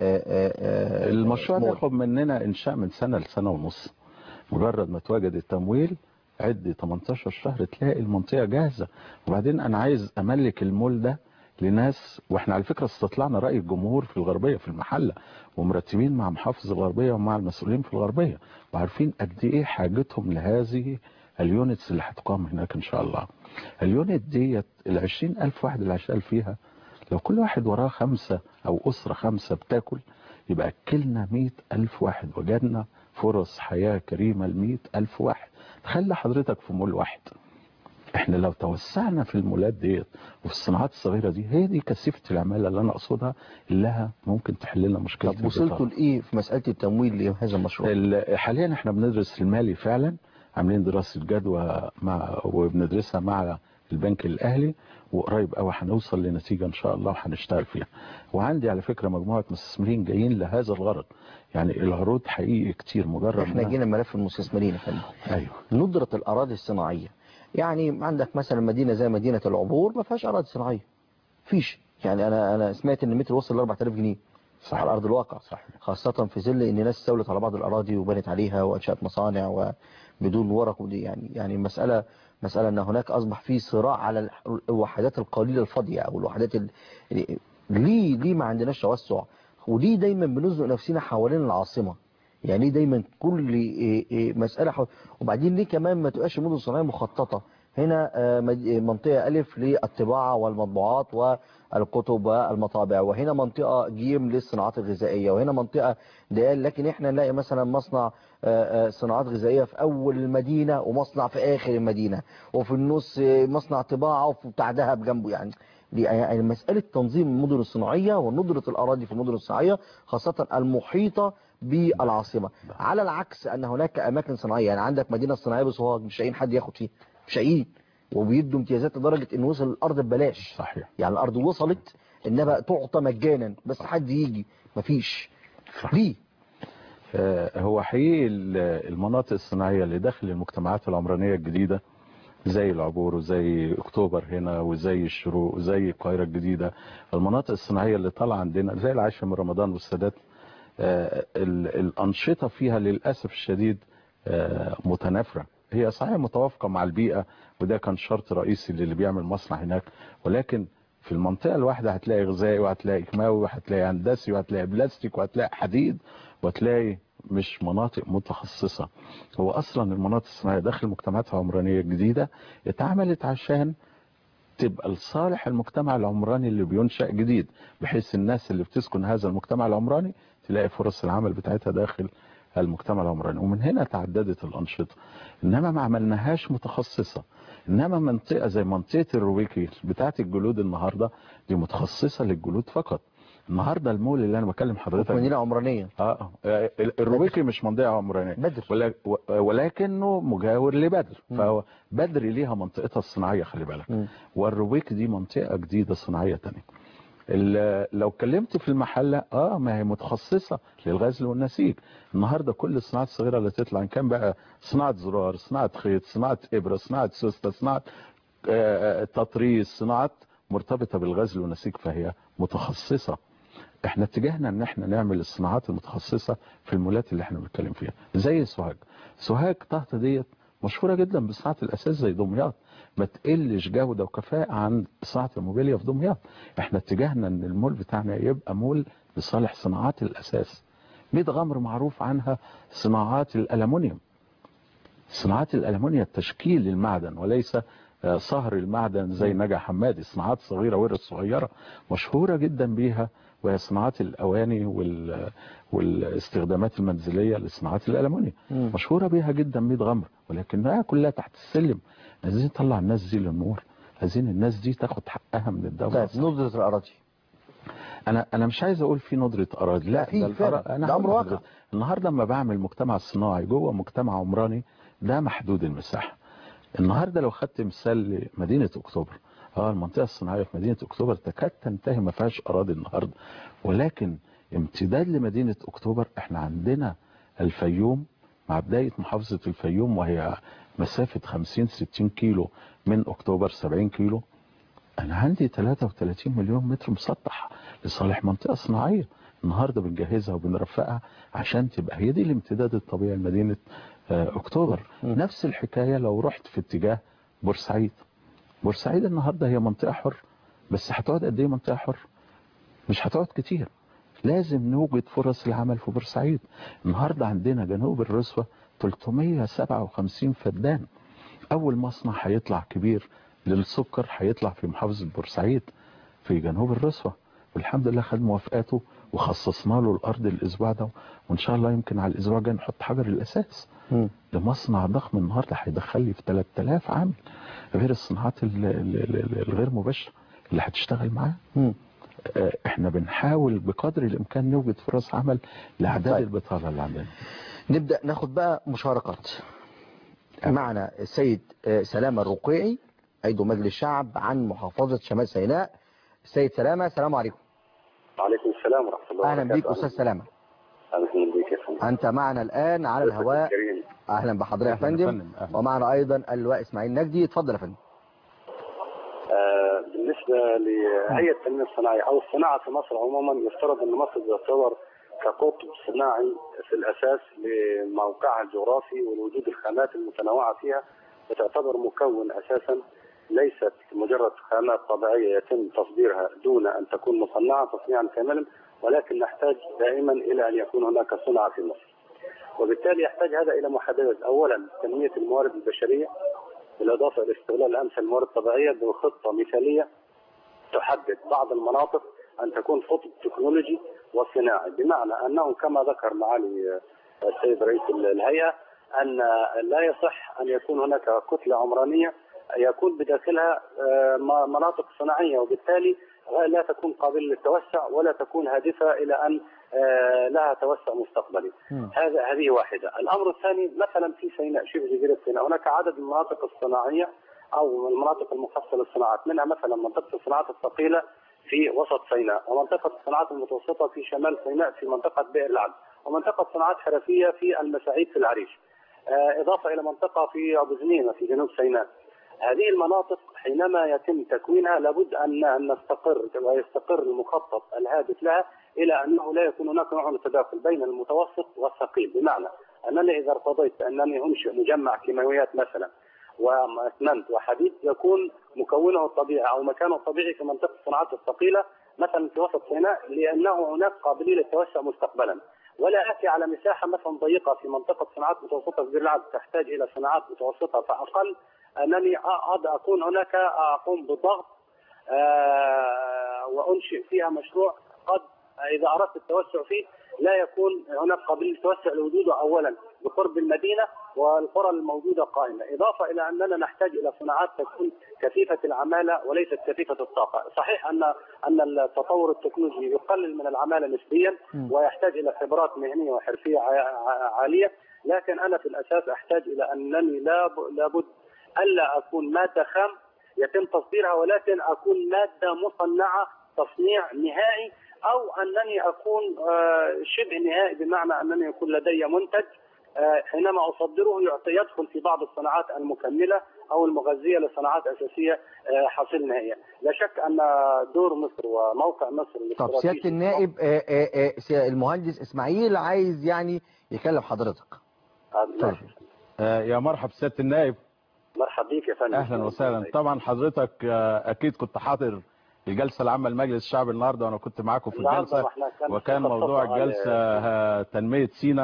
آه، المشروع ده مول. ياخد مننا انشاء من سنة لسنة ونص مجرد ما تواجد التمويل عد 18 شهر تلاقي المنطقة جاهزة وبعدين انا عايز املك المول ده لناس واحنا على فكرة استطلعنا رأي الجمهور في الغربية في المحلة ومرتبين مع محافظ الغربية ومع المسؤولين في الغربية وعارفين قد ايه حاجتهم لهذه اليونتس اللي هتقام هناك ان شاء الله اليونت ديت ال 20000 واحد اللي هيشتغل فيها لو كل واحد وراه خمسة او اسرة خمسة بتاكل يبقى اكلنا مئة الف واحد وجدنا فرص حياة كريمة لمئة الف واحد تخلي حضرتك في مول واحد احنا لو توسعنا في المولات ديت وفي الصناعات الصغيرة دي هي دي كثيفة العمالة اللي انا اقصدها اللي لها ممكن تحل لنا مشكلة طب وصلتوا البطالة. لإيه في مسألة التمويل لهذا المشروع؟ ال- حاليا احنا بندرس المالي فعلا عاملين دراسة جدوى مع وبندرسها مع البنك الاهلي وقريب قوي هنوصل لنتيجة ان شاء الله وهنشتغل فيها وعندي على فكرة مجموعة مستثمرين جايين لهذا الغرض يعني العروض حقيقي كتير مجرد احنا ما- جينا ملف المستثمرين يا فندم ايوه ندرة الأراضي الصناعية يعني عندك مثلا مدينة زي مدينة العبور ما فيهاش أراضي صناعية فيش يعني أنا أنا سمعت إن المتر وصل ل 4000 جنيه صحيح. على أرض الواقع صحيح. خاصة في ظل إن ناس استولت على بعض الأراضي وبنت عليها وأنشأت مصانع وبدون ورق ودي يعني يعني مسألة مسألة أن هناك أصبح في صراع على الح- الوحدات القليلة الفاضية أو الوحدات ال... ال- ليه ليه ما عندناش توسع وليه دايما بنزنق نفسنا حوالين العاصمة يعني ليه دايما كل إيه إيه مسألة حول... وبعدين ليه كمان ما تبقاش المدن الصناعية مخططة هنا آه، مد- منطقة ألف للطباعة والمطبوعات والكتب والمطابع وهنا منطقة جيم للصناعات الغذائية وهنا منطقة دال لكن احنا نلاقي مثلا مصنع آه، آه، صناعات غذائية في أول المدينة ومصنع في آخر المدينة وفي النص آه، مصنع طباعة وفي بتاع دهب جنبه يعني دي يعني مسألة تنظيم المدن الصناعية وندرة الأراضي في المدن الصناعية خاصة المحيطة بالعاصمة على العكس أن هناك أماكن صناعية يعني عندك مدينة صناعية بسوهاج مش لاقيين حد ياخد فيها مش لاقيين وبيدوا امتيازات لدرجة إن وصل الأرض ببلاش صحيح يعني الأرض وصلت إنها تعطى مجانا بس حد يجي مفيش صح. ليه؟ آه، هو حقيقي ال- المناطق الصناعية اللي داخل المجتمعات العمرانية الجديدة زي العبور وزي اكتوبر هنا وزي الشروق وزي القاهرة الجديدة المناطق الصناعية اللي طالعة عندنا زي العاشر من رمضان والسادات آه، ال- الأنشطة فيها للأسف الشديد آه، متنافرة هي صحيح متوافقة مع البيئة وده كان شرط رئيسي للي بيعمل مصنع هناك ولكن في المنطقة الواحدة هتلاقي غذائي وهتلاقي كيماوي وهتلاقي هندسي وهتلاقي بلاستيك وهتلاقي حديد وهتلاقي مش مناطق متخصصة هو أصلا المناطق الصناعية داخل المجتمعات العمرانية الجديدة اتعملت عشان تبقى لصالح المجتمع العمراني اللي بينشأ جديد بحيث الناس اللي بتسكن هذا المجتمع العمراني تلاقي فرص العمل بتاعتها داخل المجتمع العمراني ومن هنا تعددت الأنشطة إنما ما عملناهاش متخصصة انما منطقه زي منطقه الرويكي بتاعه الجلود النهارده دي متخصصه للجلود فقط النهارده المول اللي انا بكلم حضرتك مدينة عمرانية اه آه، الرويكي مش منطقه عمرانيه بدر ولا- و- ولكنه مجاور لبدر مم. فهو بدر ليها منطقتها الصناعيه خلي بالك مم. والرويك دي منطقه جديده صناعيه تانية ال- لو اتكلمت في المحله اه ما هي متخصصه للغزل والنسيج النهارده كل الصناعات الصغيره اللي تطلع ان كان بقى صناعه زرار صناعه خيط صناعه ابره صناعه سوسته صناعه آه، آه، تطريز صناعات مرتبطه بالغزل والنسيج فهي متخصصه احنا اتجاهنا ان احنا نعمل الصناعات المتخصصه في المولات اللي احنا بنتكلم فيها زي سوهاج سوهاج طهطا ديت مشهوره جدا بصناعه الاساس زي دمياط ما تقلش جوده وكفاءه عن صناعه الموبيليا في دمياط احنا اتجاهنا ان المول بتاعنا يبقى مول لصالح صناعات الاساس ميت غمر معروف عنها صناعات الالومنيوم صناعات الالومنيوم تشكيل المعدن وليس آه، صهر المعدن زي نجا حمادي صناعات صغيره ورد صغيره مشهوره جدا بيها وهي صناعات الاواني وال والاستخدامات المنزليه لصناعات الالومنيوم مم. مشهوره بيها جدا ميت غمر ولكنها كلها تحت السلم عايزين نطلع الناس دي للنور عايزين الناس دي تاخد حقها من الدوله طيب المصرية. نضرة الأراضي انا انا مش عايز اقول في ندره اراضي لا في ده فعلا. الأرا- انا ده أمر هقول واقع. لحضرتك، النهارده لما بعمل مجتمع صناعي جوه مجتمع عمراني ده محدود المساحه النهارده لو خدت مثال لمدينه اكتوبر اه المنطقه الصناعيه في مدينه اكتوبر تكاد تنتهي ما فيهاش اراضي النهارده ولكن امتداد لمدينه اكتوبر احنا عندنا الفيوم مع بدايه محافظه الفيوم وهي مسافه 50 60 كيلو من اكتوبر 70 كيلو انا عندي 33 مليون متر مسطح لصالح منطقه صناعيه النهارده بنجهزها وبنرفقها عشان تبقى هي دي الامتداد الطبيعي لمدينه آه، اكتوبر م. نفس الحكايه لو رحت في اتجاه بورسعيد بورسعيد النهارده هي منطقه حر بس هتقعد قد ايه منطقه حر مش هتقعد كتير لازم نوجد فرص العمل في بورسعيد النهارده عندنا جنوب الرسوة 357 فدان اول مصنع هيطلع كبير للسكر هيطلع في محافظة بورسعيد في جنوب الرسوة والحمد لله خد موافقاته وخصصنا له الارض الاسبوع ده وان شاء الله يمكن على الاسبوع الجاي نحط حجر الاساس مم. ده مصنع ضخم النهارده هيدخل لي في 3000 عامل غير الصناعات ال- ال- ال- الغير مباشره اللي هتشتغل معاه مم. آه، احنا بنحاول بقدر الامكان نوجد فرص عمل لاعداد طيب. البطاله اللي عندنا نبدأ ناخد بقى مشاركات معنا السيد آه، سلامة الرقيعي عضو مجلس الشعب عن محافظة شمال سيناء السيد سلامة السلام عليكم وعليكم السلام ورحمة الله أهلا بيك أستاذ سلامة أهلا بيك يا فندم أنت معنا الآن على الهواء كريم أهلا بحضرتك يا أهلاً فندم فندم، أهلاً. ومعنا أيضا اللواء إسماعيل نجدي اتفضل يا فندم آه بالنسبة لهيئة التنمية الصناعية أو الصناعة في مصر عموما يفترض أن مصر تعتبر كقطب صناعي في الأساس لموقعها الجغرافي ووجود الخامات المتنوعة فيها وتعتبر مكون أساسا ليست مجرد خامات طبيعية يتم تصديرها دون أن تكون مصنعة تصنيعا كاملا ولكن نحتاج دائما إلى أن يكون هناك صناعة في مصر وبالتالي يحتاج هذا إلى محددات أولا تنمية الموارد البشرية بالإضافة إلى استغلال أمثل الموارد الطبيعية بخطة مثالية تحدد بعض المناطق أن تكون خطة تكنولوجي وصناعي بمعنى أنه كما ذكر معالي السيد رئيس الهيئة أن لا يصح أن يكون هناك كتلة عمرانية يكون بداخلها آه، م- مناطق صناعية وبالتالي لا تكون قابلة للتوسع ولا تكون هادفة إلى أن آه، لها توسع مستقبلي هذا هذه واحدة الأمر الثاني مثلا في سيناء شبه جزيرة سيناء هناك عدد من المناطق الصناعية أو المناطق المخصصة للصناعات منها مثلا منطقة الصناعات الثقيلة في وسط سيناء ومنطقة الصناعات المتوسطة في شمال سيناء في منطقة بئر العبد ومنطقة صناعات حرفية في المساعيد في العريش آه، إضافة إلى منطقة في أبو زنينة في جنوب سيناء هذه المناطق حينما يتم تكوينها لابد ان أن نستقر ويستقر المخطط الهادف لها الى انه لا يكون هناك نوع من التداخل بين المتوسط والثقيل بمعنى انني اذا ارتضيت انني انشئ مجمع كيماويات مثلا واسمنت وحديد يكون مكونه الطبيعي او مكانه الطبيعي في منطقه الصناعات الثقيله مثلا في وسط سيناء لانه هناك قابليه للتوسع مستقبلا ولا اتي على مساحه مثلا ضيقه في منطقه صناعات متوسطه في بئر العبد تحتاج الى صناعات متوسطه فاقل انني أقعد اكون هناك اقوم بضغط آه، وانشئ فيها مشروع قد اذا اردت التوسع فيه لا يكون هناك قابليه للتوسع لوجوده اولا بقرب المدينه والقرى الموجوده قائمه، اضافه الى اننا نحتاج الى صناعات تكون كثيفه العماله وليست كثيفه الطاقه، صحيح ان ان التطور التكنولوجي يقلل من العماله نسبيا ويحتاج الى خبرات مهنيه وحرفيه ع- ع- عاليه، لكن انا في الاساس احتاج الى انني لاب- لابد الا اكون ماده خام يتم تصديرها ولكن اكون ماده مصنعه تصنيع نهائي او انني اكون آه، شبه نهائي بمعنى انني يكون لدي منتج آه، حينما اصدره يعطي يدخل في بعض الصناعات المكمله او المغذيه لصناعات اساسيه آه، حاصل نهائيا. لا شك ان دور مصر وموقع مصر طب الاستراتيجي سياده النائب آه، آه، آه، سي- المهندس اسماعيل عايز يعني يكلم حضرتك آه، اتفضل. آه، يا مرحب سياده النائب مرحبا بك يا فندم اهلا وسهلا طبعا حضرتك آه، اكيد كنت حاضر الجلسه العامه لمجلس الشعب النهارده وانا كنت معاكم في النهاردة الجلسه واحنا كان وكان خطة موضوع على- الجلسه آه، تنميه سينا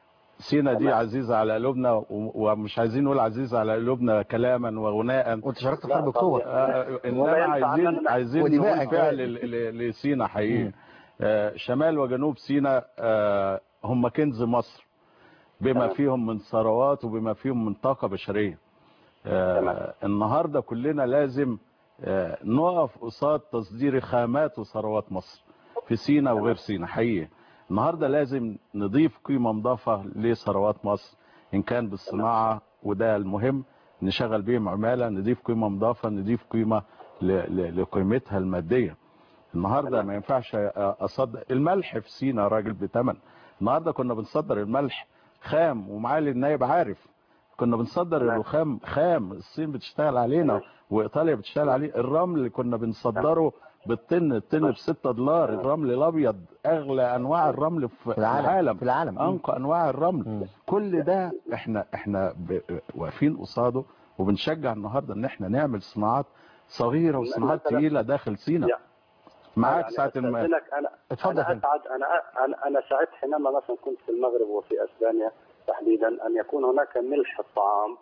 سينا دي تمام. عزيزه على قلوبنا و- ومش عايزين نقول عزيزه على قلوبنا كلاما وغناء وانت شاركت في لا، حرب طب اكتوبر آه، انما ولا ينفع عايزين عننا عايزين ودماء نقول فعل كمان. ل- ل- لسينا حقيقي مم. آه، شمال وجنوب سينا آه، هم كنز مصر بما تمام. فيهم من ثروات وبما فيهم من طاقه بشريه تمام. آه، النهارده كلنا لازم آه، نقف قصاد تصدير خامات وثروات مصر في سينا وغير سينا حقيقي النهارده لازم نضيف قيمه مضافه لثروات مصر ان كان بالصناعه وده المهم نشغل بيهم عماله نضيف قيمه مضافه نضيف قيمه ل- ل- لقيمتها الماديه النهارده ما ينفعش اصدر الملح في سينا راجل بتمن النهارده كنا بنصدر الملح خام ومعالي النايب عارف كنا بنصدر تمام. الرخام خام الصين بتشتغل علينا تمام. وايطاليا بتشتغل عليه الرمل اللي كنا بنصدره بالطن الطن ب 6 دولار الرمل الابيض اغلى انواع الرمل في في العالم العالم في العالم انقى انواع الرمل مم. كل ده احنا احنا ب- واقفين قصاده وبنشجع النهارده ان احنا نعمل صناعات صغيره وصناعات مثلا- تقيله داخل سينا يا- معاك يعني ساعه ما أستأذنك انا اتفضل يا انا فندم. اسعد انا انا انا سعدت حينما مثلا كنت في المغرب وفي اسبانيا تحديدا ان يكون هناك ملح الطعام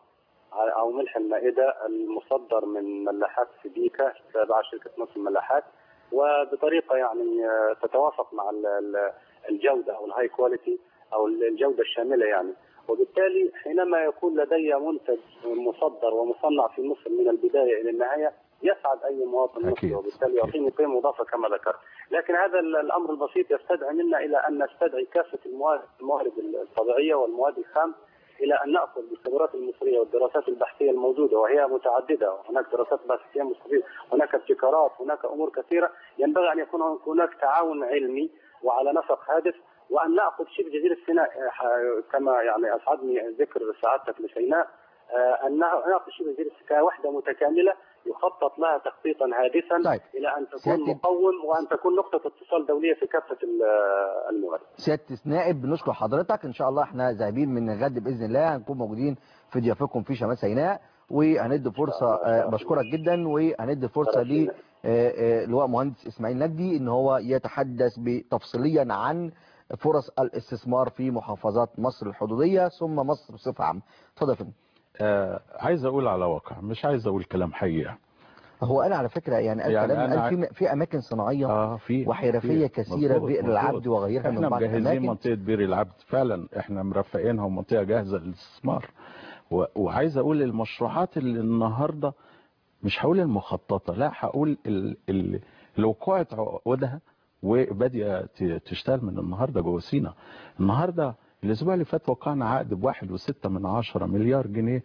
او ملح المائده المصدر من ملاحات سبيكه تابعه شركه مصر الملاحات وبطريقه يعني آه، تتوافق مع ال- ال- الجوده او الهاي كواليتي او الجوده الشامله يعني وبالتالي حينما يكون لدي منتج مصدر ومصنع في مصر من البدايه الى النهايه يسعد اي مواطن أكيد، مصري وبالتالي أكيد. يعطيني قيمه مضافه كما ذكرت لكن هذا ال- الامر البسيط يستدعي منا الى ان نستدعي كافه الموارد الموارد الطبيعيه والمواد الخام الى ان ناخذ بالخبرات المصريه والدراسات البحثيه الموجوده وهي متعدده هناك دراسات بحثيه مستفيده هناك ابتكارات هناك امور كثيره ينبغي ان يكون هناك تعاون علمي وعلى نسق هادف وان ناخذ شبه جزيره سيناء آه، ح- كما يعني اسعدني ذكر سعادتك لسيناء آه، ان ناخذ شبه جزيره سيناء كوحده متكامله يخطط لها تخطيطا هادفا طيب. الى ان تكون سيادة- مقوم وان تكون نقطه اتصال دوليه في كافه ال- الموارد. سياده نائب بنشكر حضرتك ان شاء الله احنا ذاهبين من الغد باذن الله هنكون موجودين في ضيافتكم في شمال سيناء وهندي فرصه آه، بشكرك جدا وهندي فرصه ل لواء مهندس اسماعيل نجدي ان هو يتحدث بتفصيليا عن فرص الاستثمار في محافظات مصر الحدوديه ثم مصر بصفه عامه اتفضل يا فندم آه عايز اقول على واقع مش عايز اقول كلام حقيقه هو انا على فكره يعني قال يعني كلام أنا قال في في اماكن صناعيه اه في وحرفيه في. كثيره مظبوط، بئر مظبوط. العبد وغيرها من احنا بعض مجهزين الاماكن منطقه بئر العبد فعلا احنا مرفقينها ومنطقه جاهزه للاستثمار و- وعايز اقول المشروعات اللي النهارده مش هقول المخططه لا هقول ال- ال- اللي وقعت عقودها وبادئه ت- تشتغل من النهارده جوه سينا النهارده الاسبوع اللي فات وقعنا عقد بواحد وستة من عشرة مليار جنيه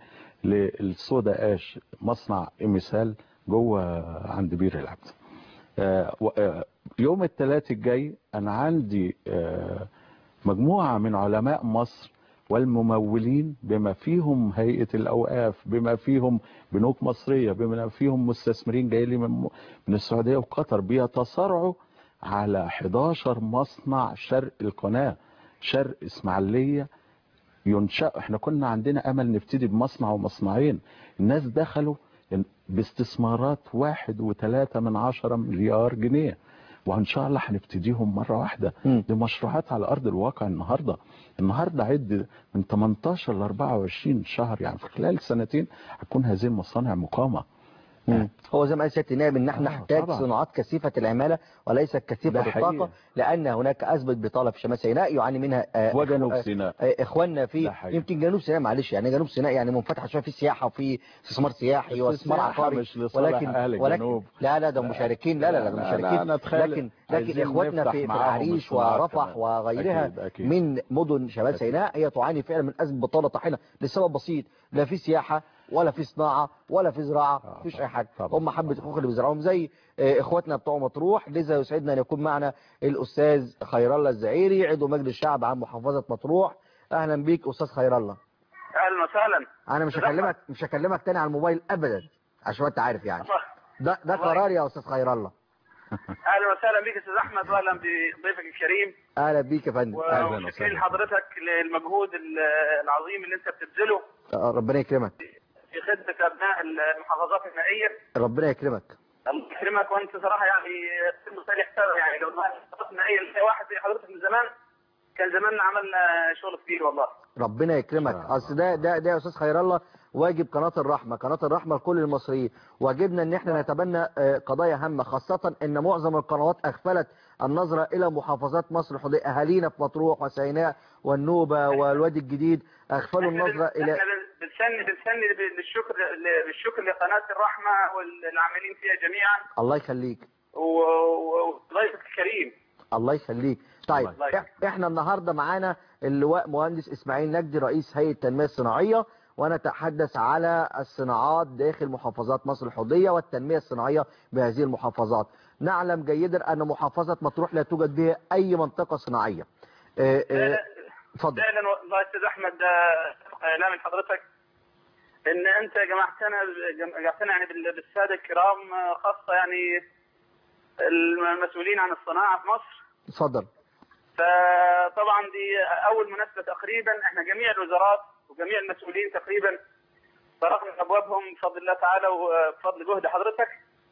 للصودا اش مصنع مثال جوه عند بير العبد آه، و- آه، يوم الثلاث الجاي انا عندي آه، مجموعة من علماء مصر والممولين بما فيهم هيئة الأوقاف بما فيهم بنوك مصرية بما فيهم مستثمرين جايين لي من من السعودية وقطر بيتصارعوا على 11 مصنع شرق القناة شرق إسماعيلية ينشأ احنا كنا عندنا امل نبتدي بمصنع ومصنعين الناس دخلوا باستثمارات واحد وثلاثة من عشرة مليار جنيه وان شاء الله هنبتديهم مرة واحدة مم. دي مشروعات على ارض الواقع النهاردة النهاردة عد من 18 ل 24 شهر يعني في خلال سنتين هتكون هذه المصانع مقامة مم. هو زي ما قال سياده النائب ان احنا آه، نحتاج طبعاً. صناعات كثيفه العماله وليست كثيفه ده الطاقه حقيقي. لان هناك ازمه بطاله في شمال سيناء يعاني منها آه، وجنوب آه، سيناء آه، اخواننا في ده حقيقي. يمكن جنوب سيناء معلش يعني جنوب سيناء يعني منفتحه شويه في سياحه وفي استثمار سياحي بس واستثمار السياحة عقاري مش لصالح ولكن أهل ولكن الجنوب. لا لا ده لا. مشاركين لا لا لا ده لا، لا، مشاركين أنا أتخيل لكن لكن عايزين اخواتنا نفتح في في معاهم العريش الصناعات ورفح كمان. وغيرها أكيد، أكيد. من مدن شمال أكيد. سيناء هي تعاني فعلا من ازمه بطاله طاحنه لسبب بسيط لا في سياحه ولا في صناعه ولا في زراعه آه، مفيش طبعاً، اي حاجه طبعاً، هم حبه طبعاً. حقوق اللي بيزرعوهم زي آه، اخواتنا بتوع مطروح لذا يسعدنا ان يكون معنا الاستاذ خير الله الزعيري عضو مجلس الشعب عن محافظه مطروح اهلا بيك استاذ خير الله اهلا وسهلا انا مش هكلمك مش هكلمك تاني على الموبايل ابدا عشان انت عارف يعني ده ده قرار يا استاذ خير الله اهلا وسهلا بك استاذ احمد واهلا بضيفك الكريم اهلا بيك يا فندم أهلا. وشكرا وسهلا. لحضرتك للمجهود ال- العظيم اللي انت بتبذله آه، ربنا يكرمك في خدمه ابناء المحافظات النائيه ربنا يكرمك الله يكرمك وانت صراحه يعني مثال يحترم يعني لو ما المحافظات النائيه اللي فيها واحد زي حضرتك من زمان كان زماننا عملنا شغل كبير والله ربنا يكرمك إن شاء الله. اصل ده ده ده يا استاذ خير الله واجب قناه الرحمه قناه الرحمه لكل المصريين واجبنا ان احنا نتبنى آه، قضايا هامه خاصه ان معظم القنوات اغفلت النظره الى محافظات مصر الحدوديه اهالينا في مطروح وسيناء والنوبه والوادي الجديد اغفلوا احنا النظره بن- الى احنا بن- بنسن بنسن بالشكر بالشكر لقناه الرحمه والعاملين فيها جميعا الله يخليك و- و- وضيفك الكريم الله يخليك طيب الله يخليك. إح- احنا النهارده معانا اللواء مهندس اسماعيل نجدي رئيس هيئه التنميه الصناعيه ونتحدث على الصناعات داخل محافظات مصر الحدوديه والتنميه الصناعيه بهذه المحافظات نعلم جيدا ان محافظه مطروح لا توجد بها اي منطقه صناعيه آه، آه، اتفضل فعلا والله استاذ احمد ده لا من حضرتك ان انت جمعتنا جمعتنا يعني بال- بالساده الكرام خاصه يعني المسؤولين عن الصناعه في مصر اتفضل فطبعا دي اول مناسبه تقريبا احنا جميع الوزارات وجميع المسؤولين تقريبا طرقنا ابوابهم بفضل الله تعالى وبفضل جهد حضرتك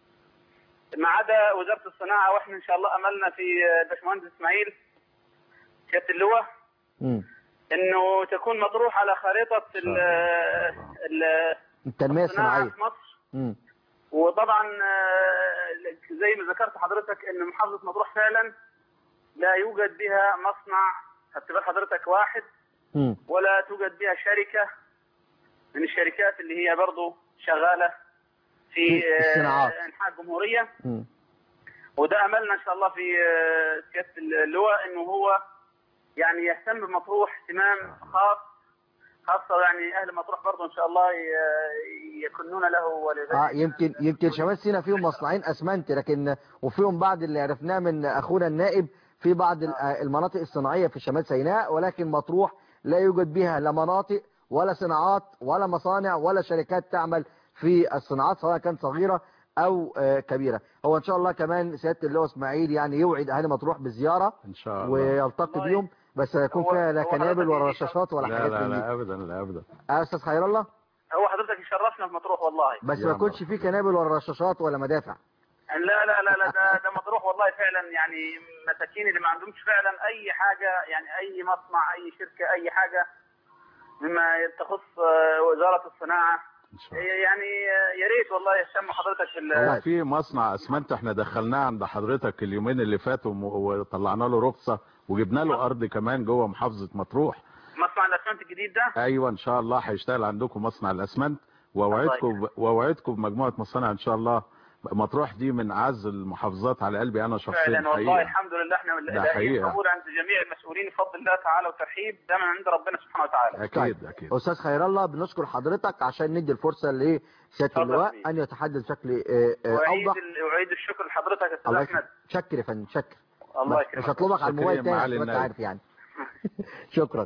ما عدا وزاره الصناعه واحنا ان شاء الله املنا في باشمهندس اسماعيل سياده اللواء مم. انه تكون مطروح على خريطه ال- ال- التنميه الصناعه الصناعيه في مصر مم. وطبعا آه، زي ما ذكرت حضرتك ان محافظه مطروح فعلا لا يوجد بها مصنع اعتبار حضرتك واحد مم. ولا توجد بها شركه من الشركات اللي هي برضه شغاله في في الصناعات. آه، انحاء الجمهوريه مم. وده املنا ان شاء الله في آه، سياده اللواء انه هو يعني يهتم بمطروح اهتمام خاص خاصه يعني اهل مطروح برضه ان شاء الله ي- يكونون له ولذلك اه يمكن يمكن شمال سيناء فيهم مصنعين اسمنت لكن وفيهم بعض اللي عرفناه من اخونا النائب في بعض ال- آه، المناطق الصناعيه في شمال سيناء ولكن مطروح لا يوجد بها لا مناطق ولا صناعات ولا مصانع ولا شركات تعمل في الصناعات سواء كانت صغيره او آه، كبيره هو ان شاء الله كمان سياده اللواء اسماعيل يعني يوعد اهل مطروح بزياره ان شاء الله ويلتقي والله بيهم بس لا يكون هو- فيها لا هو كنابل ولا حضرتك رشاشات ولا لا حاجات لا من دي لا ابدا لا ابدا آه، استاذ خير الله هو حضرتك يشرفنا في مطروح والله بس يا ما يكونش مرحبا. فيه كنابل ولا رشاشات ولا مدافع لا لا لا لا ده ده مطروح والله فعلا يعني مساكين اللي ما عندهمش فعلا اي حاجه يعني اي مصنع اي شركه اي حاجه مما تخص آه، وزاره الصناعه ان شاء الله يعني آه، يا ريت والله يهتم حضرتك في ال- هو في مصنع اسمنت احنا دخلناه عند حضرتك اليومين اللي فاتوا وم- وطلعنا له رخصه وجبنا له ارض كمان جوه محافظه مطروح مصنع الاسمنت الجديد ده ايوه ان شاء الله هيشتغل عندكم مصنع الاسمنت واوعدكم واوعدكم بمجموعه مصانع ان شاء الله مطروح دي من اعز المحافظات على قلبي انا شخصيا فعلا والله حقيقة. الحمد لله احنا ده لاقيين حقيقة. قبول عند جميع المسؤولين بفضل الله تعالى وترحيب ده من عند ربنا سبحانه وتعالى اكيد اكيد استاذ خير الله بنشكر حضرتك عشان ندي الفرصه لسياده اتفضل اللواء بيه. ان يتحدث بشكل آه، آه، واعيد اوضح ال- واعيد الشكر لحضرتك يا استاذ الله احمد يكرمك شكر يا فندم شكر الله مش يكرمك هطلبك على الموبايل شكرا تاني معالي عشان انت النائب. عارف يعني شكرا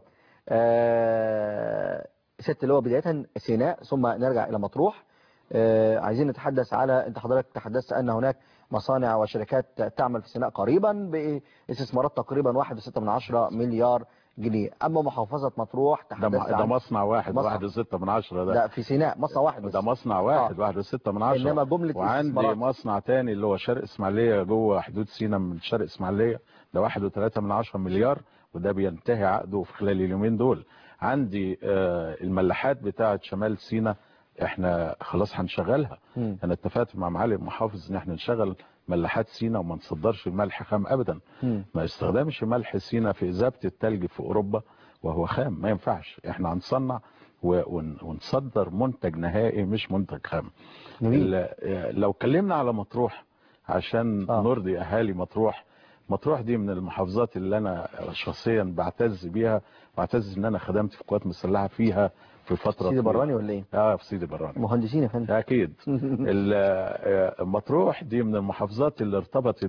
آه، سياده اللواء بدايه سيناء ثم نرجع الى مطروح آه، عايزين نتحدث على انت حضرتك تحدثت ان هناك مصانع وشركات تعمل في سيناء قريبا باستثمارات تقريبا 1.6 مليار جنيه اما محافظه مطروح ده تحدثت م- ده عن مصنع واحد مصنع. واحد وستة من عشرة ده ده في سيناء مصنع واحد بس ده مصنع واحد واحد وستة من عشرة انما جمله وعندي استثمارات مصنع تاني اللي هو شرق اسماعيلية جوه حدود سينا من شرق اسماعيلية ده واحد وثلاثة من عشرة مليار وده بينتهي عقده في خلال اليومين دول عندي آه، الملاحات بتاعة شمال سينا احنا خلاص هنشغلها مم. انا اتفقت مع معالي المحافظ ان احنا نشغل ملاحات سينا وما نصدرش الملح خام ابدا مم. ما استخدامش ملح سينا في إذابة التلج في أوروبا وهو خام ما ينفعش احنا هنصنع و- ون- ونصدر منتج نهائي مش منتج خام جميل. ال- لو اتكلمنا على مطروح عشان آه. نرضي أهالي مطروح مطروح دي من المحافظات اللي أنا شخصيا بعتز بيها بعتز إن أنا خدمت في قوات مسلحة فيها في فترة سيدي طويلة. براني ولا ايه اه في سيدي براني مهندسين يا فندم اكيد ال- آه، مطروح دي من المحافظات اللي ارتبطت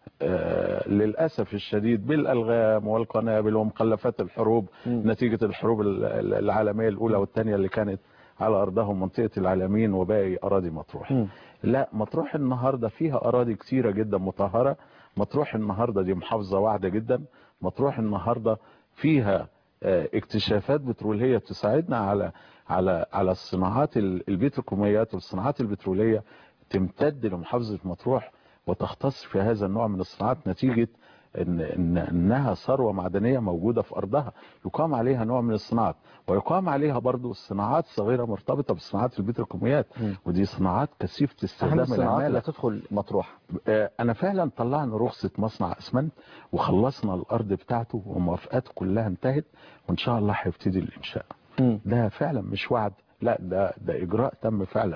آه، للاسف الشديد بالالغام والقنابل ومخلفات الحروب مم. نتيجه الحروب ال- ال- العالميه الاولى والثانيه اللي كانت على ارضهم منطقه العالمين وباقي اراضي مطروح مم. لا مطروح النهارده فيها اراضي كتيره جدا مطهره مطروح النهارده دي محافظه واعده جدا مطروح النهارده فيها آه، اكتشافات بتروليه تساعدنا على على على الصناعات ال- البتروكيماويات والصناعات البتروليه تمتد لمحافظه مطروح وتختص في هذا النوع من الصناعات نتيجه إن إن انها ثروه معدنيه موجوده في ارضها يقام عليها نوع من الصناعات ويقام عليها برضو صناعات صغيره مرتبطه بصناعات البتروكيماويات مم. ودي صناعات كثيفه اهم استخدام الصناعات اللي العماله هتدخل مطروح آه، انا فعلا طلعنا رخصة مصنع اسمنت وخلصنا الارض بتاعته وموافقاته كلها انتهت وان شاء الله هيبتدي الانشاء مم. ده فعلا مش وعد لا ده ده اجراء تم فعلا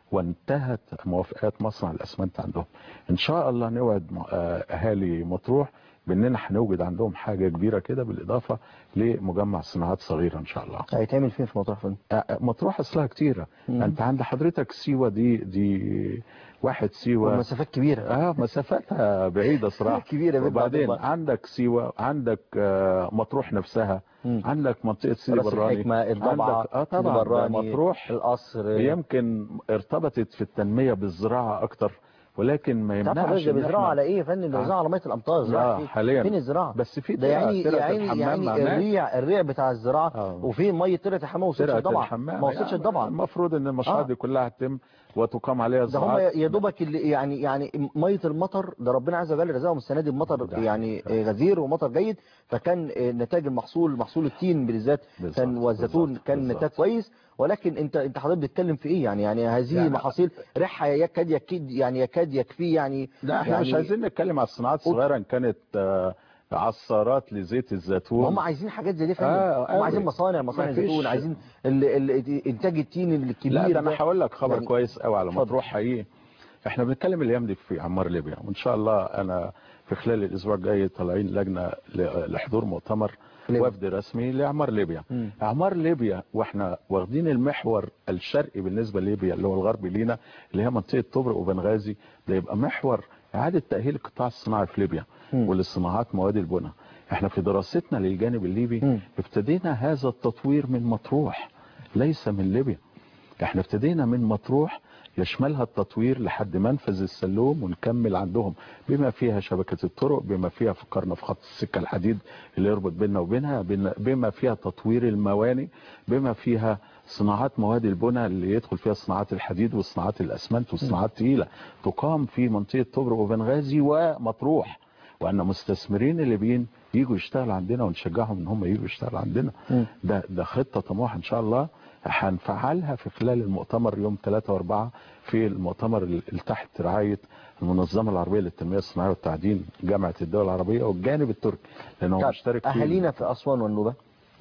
وانتهت موافقات مصنع الاسمنت عندهم ان شاء الله نوعد م- آه، اهالي مطروح باننا هنوجد عندهم حاجه كبيره كده بالاضافه لمجمع صناعات صغيره ان شاء الله هيتعمل فين في مطروح فندم آه، مطروح اصلها كتيره مم. انت عند حضرتك سيوه دي دي واحد سيوه ومسافات كبيره اه مسافاتها بعيدة صراحة كبيرة بين وبعدين بعضها. عندك سيوة عندك آه، مطروح نفسها مم. عندك منطقة سيدي راس براني الحكمه الضبعه عندك اه سيدي طبعا ده براني، مطروح القصر يمكن ارتبطت في التنمية بالزراعة اكتر ولكن ما تعرف يمنعش حضرتك ده إن بيزرعوا إحنا- على ايه يا فندم ده آه. بيزرعوا على ميه الامطار زراعه آه، إيه؟ حاليا. فين الزراعه بس في ده ترعة- يعني ترعة يعني الحمام يعني معناه- الريع الريع بتاع الزراعه آه. وفين ميه ترعه الحمام ما وصلش ترعة الضبعه الحمام ما وصلش يعني الضبعه المفروض ان المشروعات آه. دي كلها هتتم وتقام عليها ده هم زراعات يا دوبك اللي يعني يعني ميه المطر ده ربنا عز وجل رزقهم السنه دي بمطر ده يعني حقيقي. غزير ومطر جيد فكان نتاج المحصول محصول التين بالذات بالظبط، كان والزيتون بالظبط، كان بالظبط. نتاج كويس ولكن انت انت حضرتك بتتكلم في ايه يعني يعني هذه يعني- محاصيل ريحها يكاد يكاد يعني يكاد يكفي يعني لا احنا يعني مش عايزين نتكلم على الصناعات الصغيرة ان كانت آه، عصارات لزيت الزيتون هم عايزين حاجات زي دي فندم آه، هم أوي. عايزين مصانع مصانع مفيش- زيتون عايزين ال- ال- انتاج التين الكبير لا ده انا هقول لك خبر يعني- كويس قوي على اتفضل. مطروح حقيقي احنا بنتكلم الايام دي في اعمار ليبيا وان شاء الله انا في خلال الاسبوع الجاي طالعين لجنه ل- لحضور مؤتمر ليبيا. وفد رسمي لاعمار ليبيا مم. اعمار ليبيا واحنا واخدين المحور الشرقي بالنسبه لليبيا اللي هو الغرب لينا اللي هي منطقه طبرق وبنغازي ده يبقى محور اعاده تاهيل القطاع الصناعي في ليبيا مم. وللصناعات مواد البناء احنا في دراستنا للجانب الليبي مم. ابتدينا هذا التطوير من مطروح ليس من ليبيا احنا ابتدينا من مطروح يشملها التطوير لحد منفذ السلوم ونكمل عندهم بما فيها شبكة الطرق بما فيها فكرنا في خط السكة الحديد اللي يربط بيننا وبينها بن- بما فيها تطوير المواني بما فيها صناعات مواد البناء اللي يدخل فيها صناعات الحديد وصناعات الاسمنت وصناعات تقيلة تقام في منطقة طبرق وبنغازي ومطروح وان مستثمرين الليبيين يجوا يشتغلوا عندنا ونشجعهم ان هم يجوا يشتغلوا عندنا مم. ده ده خطه طموحه ان شاء الله هنفعلها في خلال المؤتمر يوم 3 و4 في المؤتمر اللي تحت رعايه المنظمه العربيه للتنميه الصناعيه والتعدين جامعه الدول العربيه والجانب التركي لان هو طب مشترك فيه اهالينا في اسوان والنوبه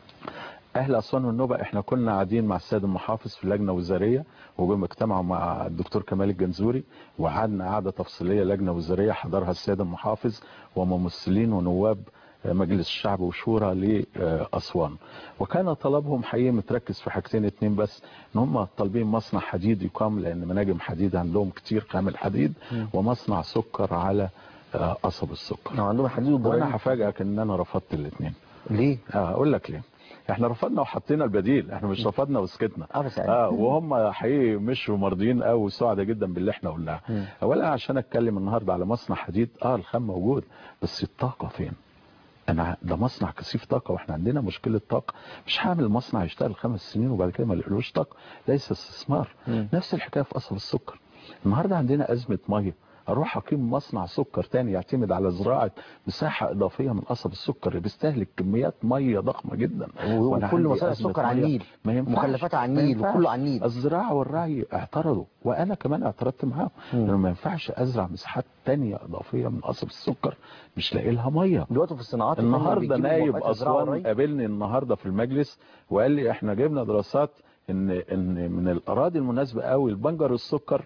اهل اسوان والنوبه احنا كنا قاعدين مع السيد المحافظ في لجنه وزاريه وجم اجتمعوا مع الدكتور كمال الجنزوري وقعدنا قعده تفصيليه لجنه وزاريه حضرها السيد المحافظ وممثلين ونواب مجلس الشعب وشورى لاسوان وكان طلبهم حقيقي متركز في حاجتين اتنين بس ان هم طالبين مصنع حديد يقام لان مناجم حديد عندهم كتير خام حديد ومصنع سكر على آه، قصب السكر لو عندهم حديد وانا وجرانيت هفاجئك ان انا رفضت الاثنين ليه اقول لك ليه احنا رفضنا وحطينا البديل احنا مش رفضنا وسكتنا اه بس يعني اه وهم حقيقي مش مرضيين قوي وسعداء جدا باللي احنا قلناه مم. اولا عشان اتكلم النهارده على مصنع حديد اه الخام موجود بس الطاقه فين انا ده مصنع كثيف طاقه واحنا عندنا مشكله طاقه مش هعمل مصنع يشتغل خمس سنين وبعد كده ما يلاقيلوش طاقه ليس استثمار مم. نفس الحكايه في قصب السكر النهارده عندنا ازمه ميه اروح اقيم مصنع سكر تاني يعتمد على زراعه مساحه اضافيه من قصب السكر اللي بيستهلك كميات ميه ضخمه جدا وأنا وكل عندي مصانع أزمة السكر على مية. النيل ما ينفعش مخلفاتها على ما النيل ينفعش. وكله على النيل الزراعه والرعي اعترضوا وانا كمان اعترضت معاهم لانه ما ينفعش ازرع مساحات تانية اضافيه من قصب السكر مش لاقي لها ميه دلوقتي في الصناعات الفنية النهارده بيجيبوا نايب موافقات الزراعة اسوان والري. قابلني النهارده في المجلس وقال لي احنا جبنا دراسات ان ان من الاراضي المناسبه قوي البنجر والسكر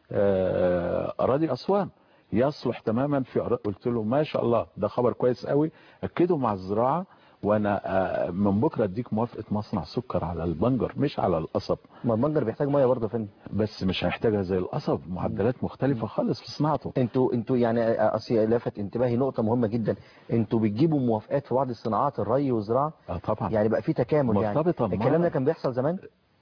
آه، اراضي اسوان يصلح تماما في أرا- قلت له ما شاء الله ده خبر كويس قوي اكده مع الزراعه وانا آه، من بكره اديك موافقه مصنع سكر على البنجر مش على القصب ما البنجر بيحتاج ميه برضه يا فندم بس مش هيحتاجها زي القصب معدلات مختلفه خالص في صناعته انتوا انتوا يعني اصل لفت انتباهي نقطه مهمه جدا انتوا بتجيبوا موافقات في بعض الصناعات الري والزراعه اه طبعا يعني بقى في تكامل يعني مرتبطة مع- الكلام ده كان بيحصل زمان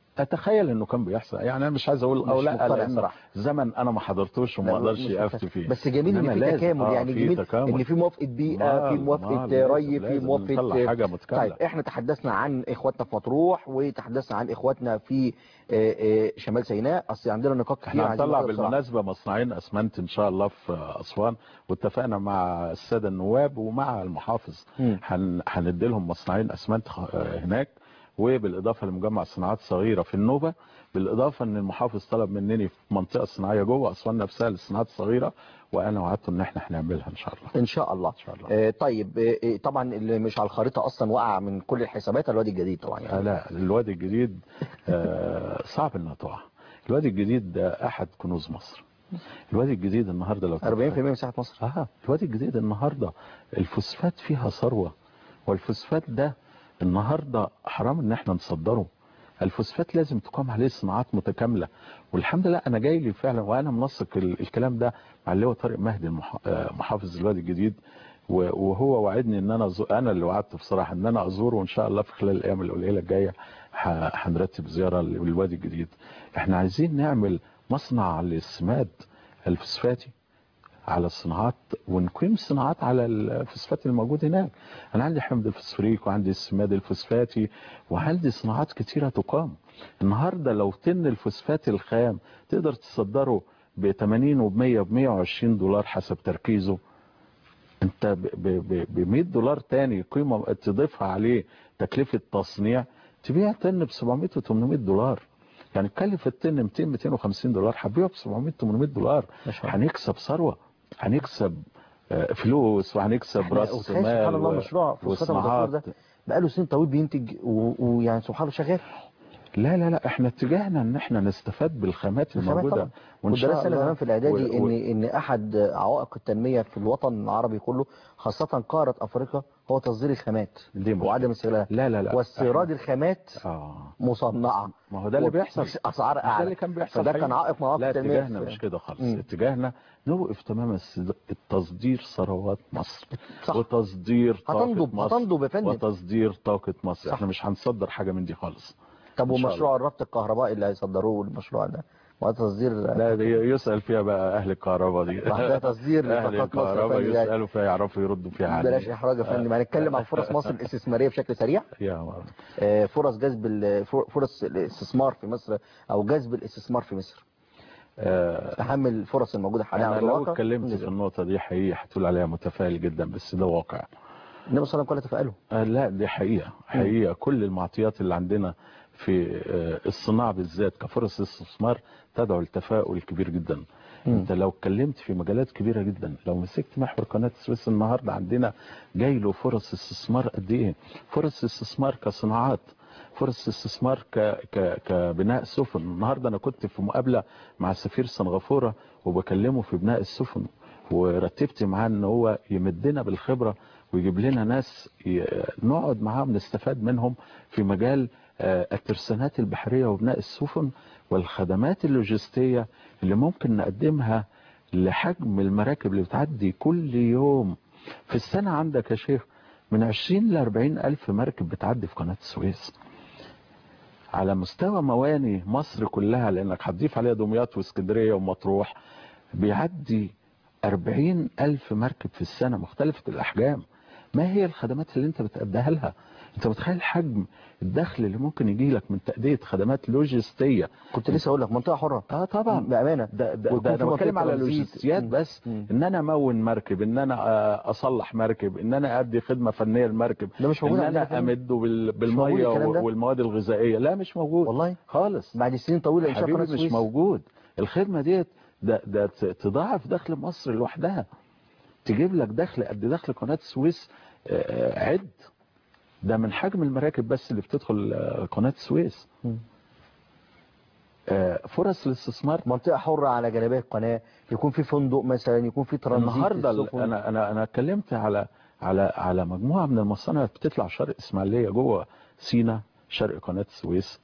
اتخيل انه كان بيحصل يعني انا مش عايز اقول او مش لا مقتنع لان صراحة. زمن انا ما حضرتوش وما لا، اقدرش مش افتي مقتنع. فيه بس جميل ان إنما في لازم- تكامل آه، يعني في جميل تكامل. ان في موافقه بيئه في مال- موافقه مال، ري لازم- في لازم موافقه نطلع حاجة متكاملة. طيب احنا تحدثنا عن اخواتنا في مطروح وتحدثنا عن اخواتنا في آه، آه، شمال سيناء اصل عندنا نقاط كتير احنا عايزين هنطلع ناخدها بسرعة. بالمناسبه مصنعين اسمنت ان شاء الله في اسوان واتفقنا مع الساده النواب ومع المحافظ مم. هن- هندي لهم مصنعين اسمنت خ- آه، هناك وبالاضافه لمجمع صناعات صغيره في النوبه بالاضافه ان المحافظ طلب مني في منطقه صناعيه جوه اسوان نفسها للصناعات الصغيره وانا وعدته ان احنا هنعملها ان شاء الله ان شاء الله ان شاء الله آه، طيب آه، آه، طبعا اللي مش على الخريطه اصلا وقع من كل الحسابات الوادي الجديد طبعا آه يعني لا الوادي الجديد آه، صعب انها تقع الوادي الجديد ده احد كنوز مصر الوادي الجديد النهارده لو 40% من مساحه مصر اه الوادي الجديد النهارده الفوسفات فيها ثروه والفوسفات ده النهارده حرام ان احنا نصدره الفوسفات لازم تقام عليه صناعات متكامله والحمد لله انا جاي لي فعلا وانا منسق ال- الكلام ده مع اللي هو طارق مهدي المح- آه، محافظ الوادي الجديد و- وهو وعدني ان انا أزو- انا اللي وعدته بصراحه ان انا ازوره وان شاء الله في خلال الايام القليله الجايه ه- هنرتب زياره للوادي الجديد احنا عايزين نعمل مصنع للسماد الفوسفاتي على الصناعات ونقيم صناعات على الفوسفات الموجود هناك انا عندي حمض الفوسفوريك وعندي السماد الفوسفاتي وعندي صناعات كتيرة تقام النهاردة لو تن الفوسفات الخام تقدر تصدره ب 80 وب 100 وب 120 دولار حسب تركيزه انت ب 100 دولار تاني قيمة تضيفها عليه تكلفة تصنيع تبيع تن ب 700 و 800 دولار يعني تكلف التن 200 250 دولار هتبيعه ب 700 800 دولار ما شاء الله. هنكسب ثروة هنكسب آه، فلوس وهنكسب احنا راس وتخيل مال سبحان الله و- مشروع فوسفات المطور وصناعات ده بقاله سنين طويل بينتج و- ويعني سبحان الله شغال لا لا لا احنا اتجاهنا ان احنا نستفاد بالخامات الخامات الموجوده طبعا. وان شاء ودرسنا الله زمان في الاعدادي و- و- ان ان احد عوائق التنميه في الوطن العربي كله خاصه قاره افريقيا هو تصدير الخامات دي مشكلة. وعدم استغلالها لا لا لا واستيراد الخامات اه مصنعه ما هو ده اللي بيحصل وبس- اسعار مش ده اعلى اللي كان بيحصل فده كان حقيقي. عائق من عوائق لا التنميه اتجاهنا في- مش كده خالص مم. اتجاهنا نوقف تماما الس- التصدير ثروات مصر صح. وتصدير طاقه هتنضب مصر هتنضب يا فندم وتصدير طاقه مصر صح. احنا مش هنصدر حاجه من دي خالص طب إن شاء ومشروع الربط الكهربائي اللي هيصدروه المشروع ده وهذا تصدير لا دي يسال فيها بقى اهل الكهرباء دي ده تصدير اهل لطاقات مصر الكهرباء فندم. يعني يسالوا فيها يعرفوا يردوا فيها عليه. بلاش احراج يا فندم هنتكلم عن فرص مصر الاستثماريه بشكل سريع يا مرحبا. آه، فرص جذب ال- فر- فرص الاستثمار في مصر او جذب الاستثمار في مصر آه، اهم الفرص الموجوده حاليا انا على لو الواقع اتكلمت في النقطه دي حقيقي هتقول عليها متفائل جدا بس ده واقع النبي صلى الله عليه وسلم قال تفائلوا آه، لا دي حقيقه حقيقه كل المعطيات اللي عندنا في آه، الصناعه بالذات كفرص استثمار تدعو لتفاؤل كبير جدا انت لو اتكلمت في مجالات كبيره جدا لو مسكت محور قناه السويس النهارده عندنا جاي له فرص استثمار قد ايه فرص استثمار كصناعات فرص استثمار ك... ك... كبناء سفن النهارده انا كنت في مقابله مع سفير سنغافوره وبكلمه في بناء السفن ورتبت معاه ان هو يمدنا بالخبره ويجيب لنا ناس ي... نقعد معاهم نستفاد منهم في مجال آه، الترسانات البحريه وبناء السفن والخدمات اللوجستيه اللي ممكن نقدمها لحجم المراكب اللي بتعدي كل يوم في السنه عندك يا شيخ من 20 ل 40 الف مركب بتعدي في قناه السويس على مستوى مواني مصر كلها لانك هتضيف عليها دمياط واسكندريه ومطروح بيعدي 40 الف مركب في السنه مختلفه الاحجام ما هي الخدمات اللي انت بتأديها لها انت متخيل حجم الدخل اللي ممكن يجي لك من تأدية خدمات لوجستية كنت لسه اقول لك منطقه حره اه طبعا بامانه ده ده, ويكون ده في انا بتكلم منطقة على ترانزيت. اللوجستيات مم. بس مم. ان انا امون مركب ان انا آه، اصلح مركب ان انا ادي خدمه فنيه للمركب ده مش موجود ان عندنا انا الكلام ده؟ امده بال- مش موجود بالميه الكلام ده؟ والمواد الغذائيه لا مش موجود والله خالص بعد سنين طويله انشاء حبيبي قناه مش السويس موجود الخدمه ديت ده ده ت- تضاعف دخل مصر لوحدها تجيب لك دخل قد دخل قناه السويس آه، عد ده من حجم المراكب بس اللي بتدخل آه، قناه السويس مم. آه، فرص الاستثمار منطقه حره على جانبي القناه يكون في فندق مثلا يكون في ترانزيت النهارده ال- للسفن. انا انا انا اتكلمت على على على مجموعه من المصانع اللي بتطلع شرق اسماعيليه جوه سينا شرق قناه السويس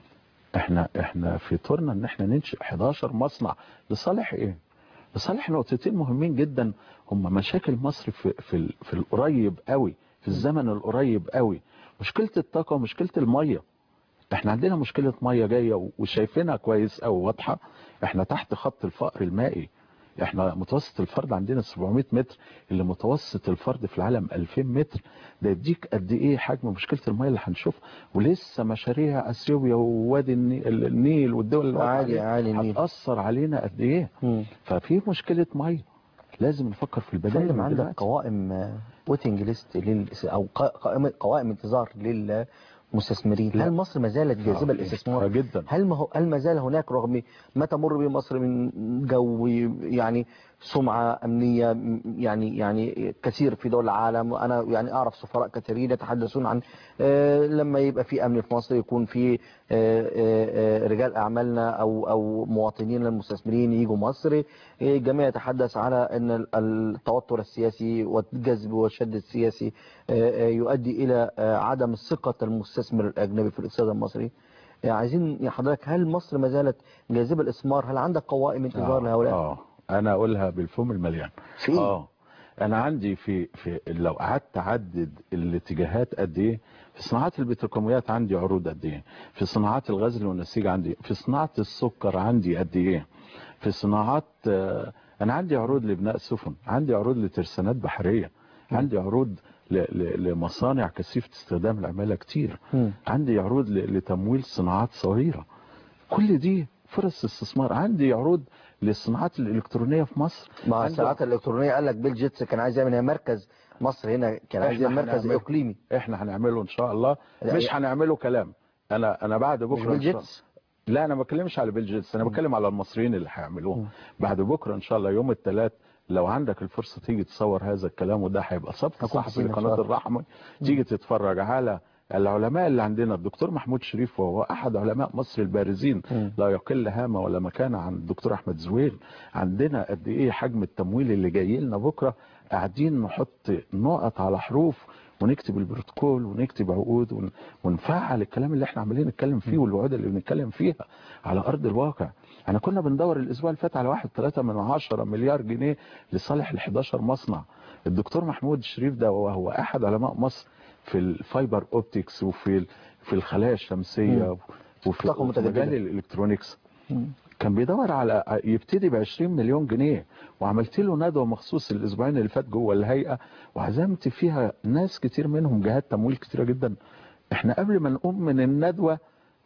احنا احنا في طورنا ان احنا ننشئ 11 مصنع لصالح ايه؟ لصالح نقطتين مهمين جدا هم مشاكل مصر في في ال- في القريب قوي في الزمن القريب قوي مشكله الطاقه ومشكله الميه احنا عندنا مشكله ميه جايه وشايفينها كويس قوي واضحه احنا تحت خط الفقر المائي احنا متوسط الفرد عندنا 700 متر اللي متوسط الفرد في العالم 2000 متر ده يديك قد ايه حجم مشكله الميه اللي هنشوفها ولسه مشاريع اثيوبيا ووادي الني- النيل والدول اللي واقعة عالي- عليها عالي النيل. هتاثر علينا قد ايه مم. ففي مشكله ميه لازم نفكر في البدائل فندم من عندك دلوقتي. قوائم ويتنج ليست لل او ق- قائمة- قوائم انتظار للمستثمرين لا. هل مصر ما زالت جاذبه آه، للاستثمار جدا هل ما هو هل ما زال هناك رغم ما تمر به مصر من جو يعني سمعة أمنية م- يعني يعني كثير في دول العالم وأنا يعني أعرف سفراء كثيرين يتحدثون عن آه، لما يبقى في أمن في مصر يكون في آه، آه، آه، رجال أعمالنا أو أو مواطنين المستثمرين يجوا مصر آه، الجميع يتحدث على أن ال- التوتر السياسي والجذب والشد السياسي آه، آه، يؤدي إلى آه، عدم ثقة المستثمر الأجنبي في الاقتصاد المصري آه، عايزين يا حضرتك هل مصر ما زالت جاذبة الإثمار هل عندك قوائم انتظار لهؤلاء اه انا اقولها بالفم المليان في إيه؟ اه انا عندي في في لو قعدت اعدد الاتجاهات قد ايه في صناعات البتروكيماويات عندي عروض قد ايه في صناعات الغزل والنسيج عندي في صناعه السكر عندي قد ايه في صناعات آه، انا عندي عروض لبناء سفن عندي عروض لترسانات بحريه عندي عروض ل- ل- لمصانع كثيفه استخدام العماله كتير مم. عندي عروض ل- لتمويل صناعات صغيره كل دي فرص استثمار عندي عروض للصناعات الالكترونيه في مصر مع عندي- الساعات الإلكترونية قال لك بيل جيتس كان عايز يعمل هنا مركز مصر هنا كان عايز إحنا يعمل مركز هنعمل- إقليمي احنا هنعمله ان شاء الله لا، مش يعني- هنعمله كلام انا انا بعد مش بكره بيل إن شاء- جيتس لا انا ما بتكلمش على بيل جيتس انا بتكلم على المصريين اللي هيعملوه بعد بكره ان شاء الله يوم الثلاث لو عندك الفرصه تيجي تصور هذا الكلام وده هيبقى سبق هكون صحفي فينا إن شاء لقناه الله. الرحمه تيجي تتفرج على العلماء اللي عندنا الدكتور محمود شريف وهو احد علماء مصر البارزين مم. لا يقل هامه ولا مكانه عن الدكتور احمد زويل عندنا قد ايه حجم التمويل اللي جاي لنا بكره قاعدين نحط نقط على حروف ونكتب البروتوكول ونكتب عقود ون- ونفعل الكلام اللي احنا عمالين نتكلم فيه والوعود اللي بنتكلم فيها على ارض الواقع احنا كنا بندور الاسبوع اللي فات على واحد ثلاثة من عشرة مليار جنيه لصالح ال 11 مصنع الدكتور محمود شريف ده وهو احد علماء مصر في الفايبر اوبتكس وفي ال- في الخلايا الشمسيه وفي طاقة وفي متجددة. مجال الالكترونيكس مم. كان بيدور على يبتدي ب 20 مليون جنيه وعملت له ندوه مخصوص الاسبوعين اللي فات جوه الهيئه وعزمت فيها ناس كتير منهم جهات تمويل كتيره جدا احنا قبل ما نقوم من الندوه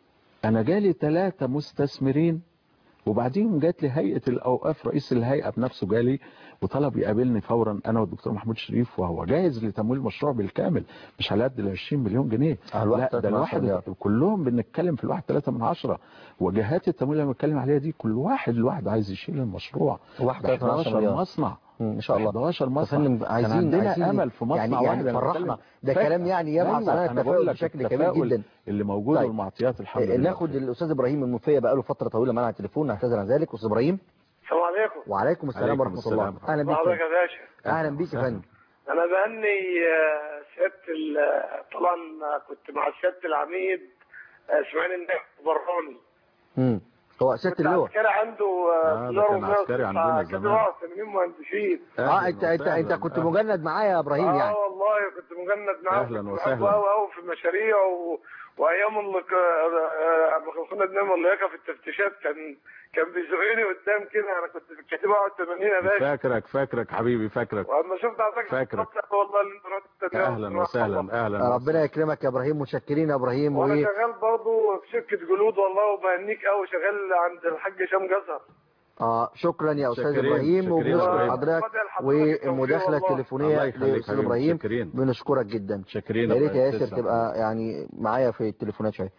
انا جالي ثلاثه مستثمرين وبعدين جات لي هيئه الاوقاف رئيس الهيئه بنفسه جالي وطلب يقابلني فورا انا والدكتور محمود شريف وهو جاهز لتمويل المشروع بالكامل مش على قد ال 20 مليون جنيه على الواحد لا تلاتة ده من عشرة الواحد مليار. كلهم بنتكلم في الواحد ثلاثة من عشرة وجهات التمويل اللي بنتكلم عليها دي كل واحد لوحد عايز يشيل المشروع واحد ب تلاتة من عشرة 11 مليار. مصنع مم، ما شاء الله 11 مصنع فندم كان عايزين عندنا عايزين امل في مصنع يعني واحد يعني أنا فرحنا بتكلم ده فجأة. كلام يعني يبعث أيوة، على أنا بقول التفاؤل لك بشكل كبير التفاؤل جدا اللي موجود طيب. والمعطيات الحمد آه، لله ناخد الاستاذ ابراهيم المنفيه بقاله فتره طويله معانا على التليفون نعتذر عن ذلك استاذ ابراهيم السلام عليكم وعليكم السلام عليكم ورحمه السلام. الله اهلا بيك حضرتك يا باشا اهلا بيك يا فندم انا بهني آه، سياده ال- طبعا كنت مع سياده العميد آه، اسماعيل النجم براني مم. هو سياده كنت اللواء عسكري عنده آه، ده كان عسكري عندنا زمان. 81 مهندسين اه انت انت انت كنت مجند معايا يا ابراهيم اه يعني والله كنت مجند معاه أهلاً كنت وسهلاً. بحبه قوي قوي في المشاريع و... وايام اللي ك... آه، لما كنا بنعمل اللياقه في التفتيشات كان كان بيزقني قدام كده انا كنت في الكتيبه 81 يا باشا فاكرك فاكرك حبيبي فاكرك واما شفت حضرتك فاكرك. اتبسطت والله اللي انت رحت التنمية اهلا والصناعة. وسهلا اهلا ربنا يكرمك يا ابراهيم متشكرين يا ابراهيم وانا وايه شغال برضه في شركه جلود والله وبهنيك قوي شغال عند الحاج هشام جزر اه شكرا يا استاذ شاكرين، ابراهيم شاكرين يا وبنشكر إبراهيم. حضرتك فضل حضرتك والمداخله والله. التليفونيه الله يخليك لاستاذ حبيبي، ابراهيم شاكرين. بنشكرك جدا شاكرين يا ريت يا الله ياسر تسلم. تبقى يعني معايا في التليفونات شويه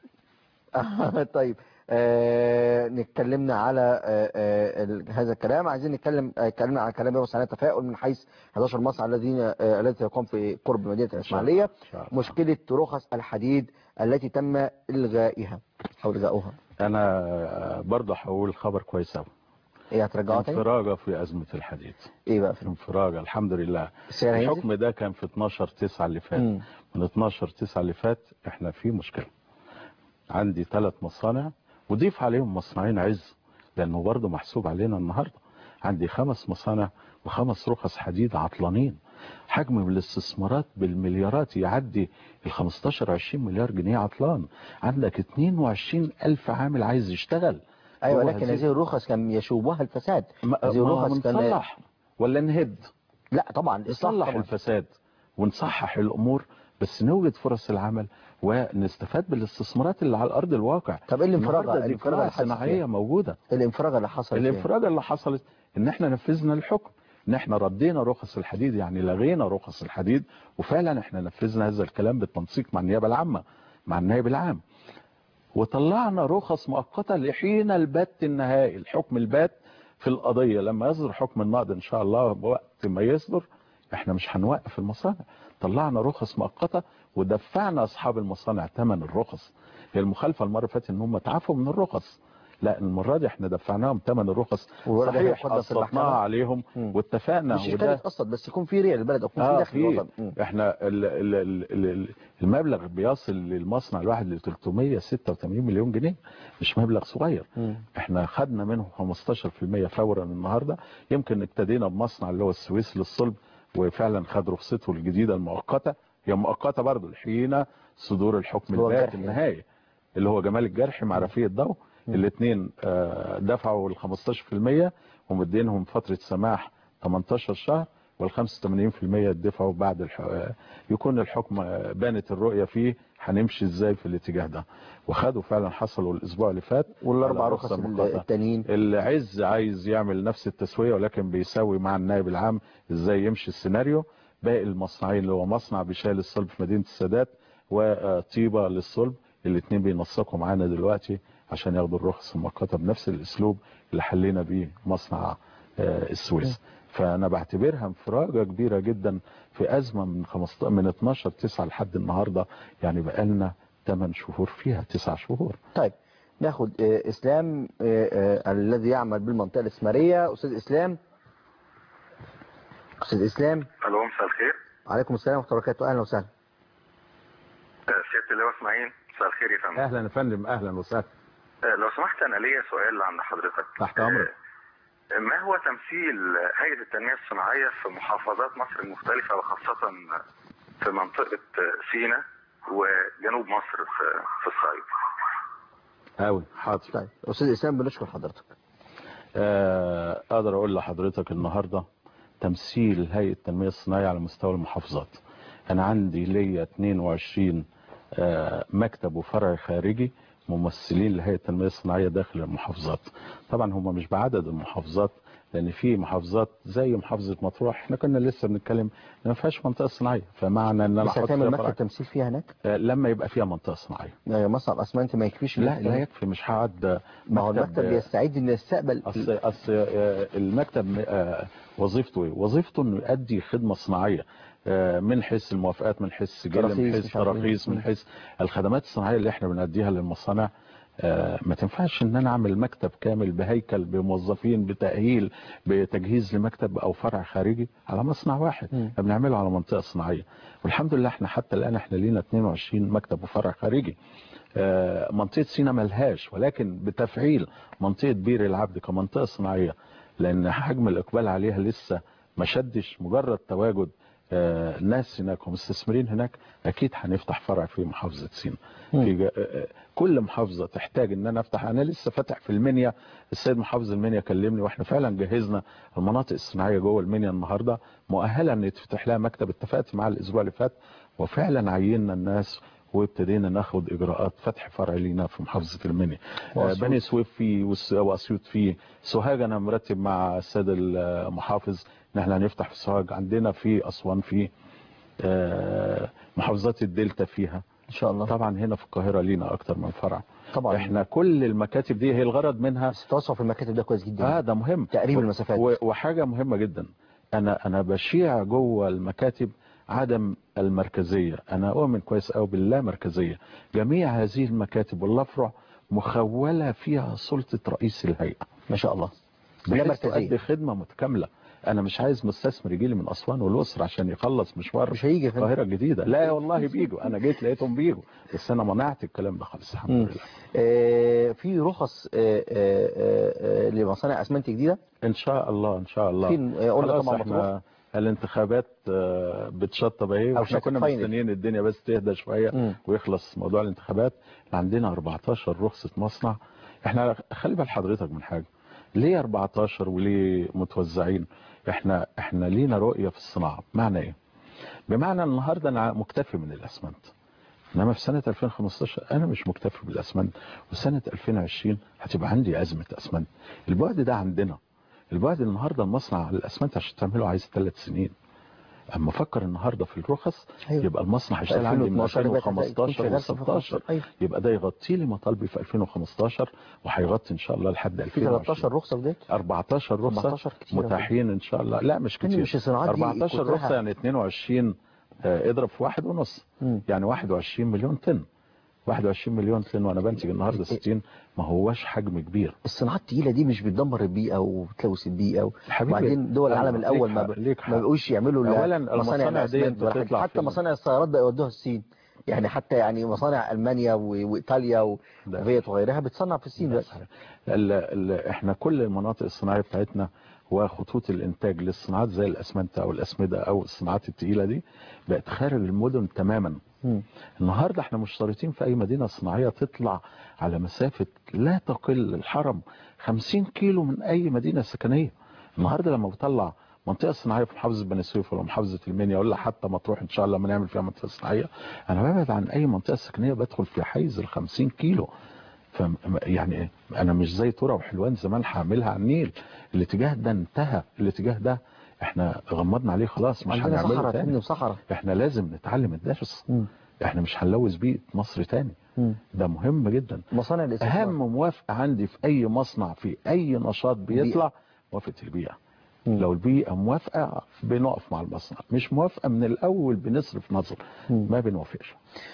طيب آه نتكلمنا على آه آه ال- هذا الكلام عايزين نتكلم آه اتكلمنا عن كلام يبص على تفاؤل من حيث 11 مصنع الذين آه التي تقوم في قرب مدينه الاسماعيليه إن شاء الله. مشكله رخص الحديد التي تم الغائها او الغاؤها انا برضه هقول خبر كويس قوي ايه هترجعوها تاني انفراجه في ازمه الحديد ايه بقى في انفراجه الحمد لله السعر هينزل؟ الحكم ده كان في 12 9 اللي فات مم. من 12 9 اللي فات احنا في مشكله عندي ثلاث مصانع وضيف عليهم مصنعين عز لانه برضه محسوب علينا النهارده عندي خمس مصانع وخمس رخص حديد عطلانين حجم الاستثمارات بالمليارات يعدي ال 15 20 مليار جنيه عطلان عندك 22 ألف عامل عايز يشتغل ايوه هو لكن هذه- هذه الرخص كان يشوبها الفساد ما هذه ما هو الرخص كان نصلح ولا نهد لا طبعا اصلاح نصلح طبعا الفساد ونصحح الامور بس نوجد فرص العمل ونستفاد بالاستثمارات اللي على ارض الواقع طب ايه الانفراجه النهارده دي الانفراجه قوى اللي حصلت صناعيه فيها؟ موجوده الانفراجه اللي حصلت فيها؟ الانفراجه اللي حصلت ان احنا نفذنا الحكم ان احنا ردينا رخص الحديد يعني لغينا رخص الحديد وفعلا احنا نفذنا هذا الكلام بالتنسيق مع النيابه العامه مع النائب العام وطلعنا رخص مؤقته لحين البت النهائي الحكم البات في القضيه لما يصدر حكم النقض ان شاء الله وقت ما يصدر احنا مش هنوقف المصانع طلعنا رخص مؤقته ودفعنا اصحاب المصانع ثمن الرخص هي المخالفه المره اللي فاتت ان هم تعافوا من الرخص لا المره دي احنا دفعناهم ثمن الرخص والولد صحيح هيقدم في قسطناها المحكمة. عليهم مم. واتفقنا مش حكايه وده قصد بس يكون في ريع البلد او يكون في اه دخل في الوطن مم. احنا ال ال ال ال المبلغ بيصل للمصنع الواحد ل 386 مليون جنيه مش مبلغ صغير مم. احنا خدنا منهم 15% فورا النهارده يمكن ابتدينا بمصنع اللي هو السويس للصلب وفعلا خد رخصته الجديده المؤقته هي مؤقته برضه حين صدور الحكم هو البات الجرح النهائي اللي هو جمال الجرح مع رفيق الضوء الاثنين دفعوا ال 15% ومدينهم فتره سماح 18 شهر وال 85% يدفعوا بعد الح... آه، يكون الحكم آه، بانت الرؤيه فيه هنمشي ازاي في الاتجاه ده وخدوا فعلا حصلوا الاسبوع اللي فات والاربع على رخص رخصة مؤقتة. التانيين العز عايز يعمل نفس التسوية ولكن بيساوي مع النائب العام ازاي يمشي السيناريو باقي المصنعين اللي هو مصنع بشال الصلب في مدينة السادات وطيبة للصلب الاثنين بينسقوا معانا دلوقتي عشان ياخدوا الرخص المؤقتة بنفس الاسلوب اللي حلينا بيه مصنع آه، السويس فانا بعتبرها انفراجة كبيرة جدا في ازمة من 15 من 12 9 لحد النهاردة يعني بقالنا 8 شهور فيها 9 شهور طيب ناخد آه، اسلام آه، آه، الذي يعمل بالمنطقه الاسماريه استاذ اسلام استاذ اسلام الو مساء الخير عليكم السلام ورحمه الله وبركاته اهلا وسهلا آه، سياده اللواء اسماعيل مساء الخير يا فندم اهلا يا فندم اهلا وسهلا آه، لو سمحت انا ليا سؤال عند حضرتك تحت امرك آه، ما هو تمثيل هيئه التنميه الصناعيه في محافظات مصر المختلفه وخاصه في منطقه سيناء وجنوب مصر في في الصعيد قوي حاضر طيب استاذ اسلام بنشكر حضرتك آه، اقدر اقول لحضرتك النهارده تمثيل هيئه التنميه الصناعيه على مستوى المحافظات انا عندي ليا 22 آه، مكتب وفرع خارجي ممثلين لهيئه التنميه الصناعيه داخل المحافظات طبعا هم مش بعدد المحافظات لان في محافظات زي محافظه مطروح احنا كنا لسه بنتكلم إن ما فيهاش منطقه صناعيه فمعنى ان انا بس احط هتعمل فيها مكتب فرع تمثيل فيها هناك آه، لما يبقى فيها منطقه صناعيه يعني مصنع الاسمنت ما يكفيش لا المكتب؟ لا يكفي مش هقعد ما هو المكتب آه، بيستعد ان يستقبل اصل اصل آه، المكتب آه، وظيفته ايه؟ وظيفته انه يؤدي خدمه صناعيه آه، من حيث الموافقات من حيث السجل تراخيص من حيث مش عارف إيه. تراخيص من مم. حيث الخدمات الصناعيه اللي احنا بنأديها للمصانع آه، ما تنفعش ان انا اعمل مكتب كامل بهيكل بموظفين بتأهيل بتجهيز لمكتب او فرع خارجي على مصنع واحد مم. احنا بنعمله على منطقة صناعية والحمد لله احنا حتى الان احنا لينا 22 مكتب وفرع خارجي آه، منطقة سينا ملهاش ولكن بتفعيل منطقة بير العبد كمنطقة صناعية لان حجم الاقبال عليها لسه ما شدش مجرد تواجد آه، ناس هناك ومستثمرين هناك اكيد هنفتح فرع في محافظة سينا في جا- آه، كل محافظة تحتاج ان انا افتح انا لسه فاتح في المنيا السيد محافظ المنيا كلمني واحنا فعلا جهزنا المناطق الصناعية جوه المنيا النهاردة مؤهلة ان يتفتح لها مكتب اتفقت معاه الاسبوع اللي فات وفعلا عيننا الناس وابتدينا ناخد اجراءات فتح فرع لينا في محافظه المنيا آه، وأسيوط. بني سويف فيه والس- واسيوط فيه سوهاج انا مرتب مع السيد المحافظ ان احنا هنفتح في سوهاج عندنا في اسوان في آه، محافظات الدلتا فيها ان شاء الله طبعا هنا في القاهره لينا اكتر من فرع طبعا احنا كل المكاتب دي هي الغرض منها بس التوسع في المكاتب ده كويس جدا اه ده مهم تقريب و- المسافات. و- وحاجه مهمه جدا انا انا بشيع جوه المكاتب عدم المركزيه انا اؤمن كويس قوي باللا مركزيه جميع هذه المكاتب والافرع مخوله فيها سلطه رئيس الهيئه ما شاء الله لا بحيث مركزيه تؤدي خدمه متكامله انا مش عايز مستثمر يجي لي من اسوان والاقصر عشان يخلص مشوار مش هيجي يا فندم. القاهره الجديده لا والله بيجوا انا جيت لقيتهم بيجوا بس انا منعت الكلام ده خالص الحمد مم. لله آه، في رخص آه، آه، آه، لمصانع اسمنت جديده ان شاء الله ان شاء الله فين؟ آه، قلنا خلاص طبعا احنا مطروح. الانتخابات آه، بتشطب اهي أو واحنا شكل كنا فاينل. مستنيين الدنيا بس تهدى شويه مم. ويخلص موضوع الانتخابات احنا عندنا 14 رخصه مصنع احنا خلي بال حضرتك من حاجه ليه 14 وليه متوزعين احنا احنا لينا رؤيه في الصناعه بمعنى ايه بمعنى النهارده انا مكتفي من الاسمنت انما في سنه 2015 انا مش مكتفي بالاسمنت وسنه 2020 هتبقى عندي ازمه اسمنت البعد ده عندنا البعد النهارده المصنع على الاسمنت عشان تعمله عايز ثلاث سنين اما افكر النهارده في الرخص أيوة. يبقى المصنع هيشتغل عندي من 2012 يبقى 2015 شغال في 2016 أيوة. يبقى ده يغطي لي مطالبي في 2015 وهيغطي ان شاء الله لحد في 2020 13 رخصه بدايه 14 رخصه 14 كتير أوي. متاحين ان شاء الله لا مش يعني كتير مش الصناعات دي 14 كترها- رخصه يعني 22 آه، اضرب في واحد ونص مم. يعني 21 مليون طن 21 مليون طن وانا بنتج النهارده 60 ما هوش حجم كبير الصناعات التقيله دي مش بتدمر البيئه وبتلوث البيئه حبيبي، وبعدين دول العالم أيوة، الاول ليك ما حق، ب... ليك حق. ما بقوش يعملوا ال- أولاً المصانع مصانع دي الأسمنت ولا حاجة. بتطلع حتى في- مصانع السيارات بقى يودوها الصين يعني حتى يعني مصانع المانيا و- وايطاليا و- ده وفيت وغيرها بتصنع في الصين دلوقتي ال ال احنا كل المناطق الصناعيه بتاعتنا وخطوط الانتاج للصناعات زي الاسمنت او الاسمده او الصناعات الثقيله دي بقت خارج المدن تماما مم. النهارده احنا مشترطين في اي مدينه صناعيه تطلع على مسافه لا تقل الحرم 50 كيلو من اي مدينه سكنيه النهارده لما بطلع منطقه صناعيه في محافظه بني سويف ولا محافظه المنيا ولا حتى مطروح ان شاء الله لما نعمل فيها منطقه صناعيه انا ببعد عن اي منطقه سكنيه بدخل في حيز ال 50 كيلو ف يعني ايه انا مش زي ترى وحلوان زمان هعملها على النيل الاتجاه ده انتهى الاتجاه ده احنا غمضنا عليه خلاص مش عندنا هنعمله صحراء تاني تاني وصحراء احنا لازم نتعلم الدرس مم. احنا مش هنلوث بيئه مصر تاني مم. ده مهم جدا مصانع الاستثمار اهم موافقه عندي في اي مصنع في اي نشاط بيطلع موافقه البيئه مم. لو البيئه موافقه بنقف مع المصنع مش موافقه من الاول بنصرف نظر مم. ما بنوافقش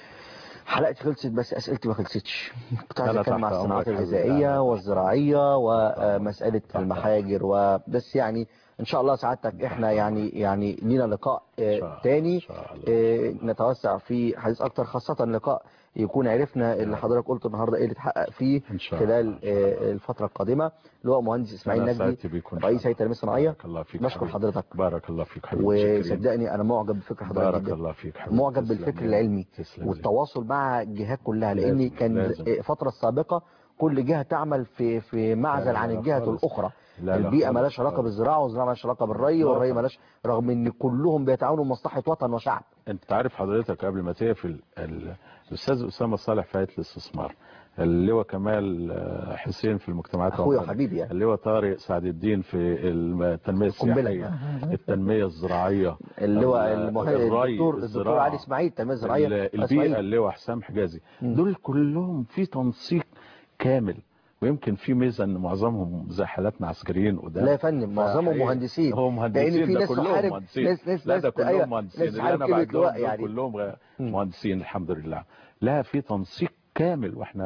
حلقتي خلصت بس اسئلتي ما خلصتش كنت عايز أنا اتكلم تحت مع الصناعات أمرك حبيبي. الغذائيه أنا والزراعيه ومساله تحت المحاجر وبس يعني ان شاء الله سعادتك احنا يعني يعني لينا لقاء آه، إن شاء الله. تاني إن شاء الله. آه، نتوسع في حديث اكتر خاصه لقاء يكون عرفنا اللي حضرتك قلته النهارده ايه اللي اتحقق فيه إن شاء خلال الله. إن شاء الله. آه، الفتره القادمه اللي هو مهندس اسماعيل أنا نجدي سعدت بيكم إن شاء رئيس الله. هيئه التنميه الصناعيه بارك الله فيك بشكر حبيبي. حضرتك بارك الله فيك حبيبي متشكرين. وصدقني انا معجب بفكر حضرتك بارك جدا الله فيك حبيبي معجب تسلم بالفكر لي. العلمي تسلم لي. والتواصل مع الجهات كلها لان لازم- كان لازم. الفتره السابقه كل جهه تعمل في في معزل لا، عن لا، الجهه خالص. الاخرى لا، لا، البيئه خالص، مالهاش علاقه خالص. بالزراعه والزراعه مالهاش علاقه بالري لا، والري طبعا. مالهاش رغم ان كلهم بيتعاونوا لمصلحه وطن وشعب انت عارف حضرتك قبل ما تقفل ال- الاستاذ اسامه صالح في هيئه الاستثمار اللواء كمال آه، حسين في المجتمعات اخويا الوطنية. وحبيبي يعني اللواء طارق سعد الدين في التنميه قنبلة. السياحيه التنميه الزراعيه اللواء ال- المه- الري، الدكتور الدكتور الزراعة، علي اسماعيل التنميه الزراعيه ال- البيئه إسماعيل. اللواء حسام حجازي مم. دول كلهم في تنسيق كامل ويمكن في ميزه ان معظمهم زي حالاتنا عسكريين قدام لا يا فندم معظمهم فحقيقي مهندسين هو لان مهندسين في ده ناس كلهم تحارب مهندسين ناس ناس لا ناس ده كلهم أيوة، مهندسين ناس اللي تحارب انا كلمة بعد لواء دول يعني كلهم غ- مم. مهندسين الحمد لله لا في تنسيق كامل واحنا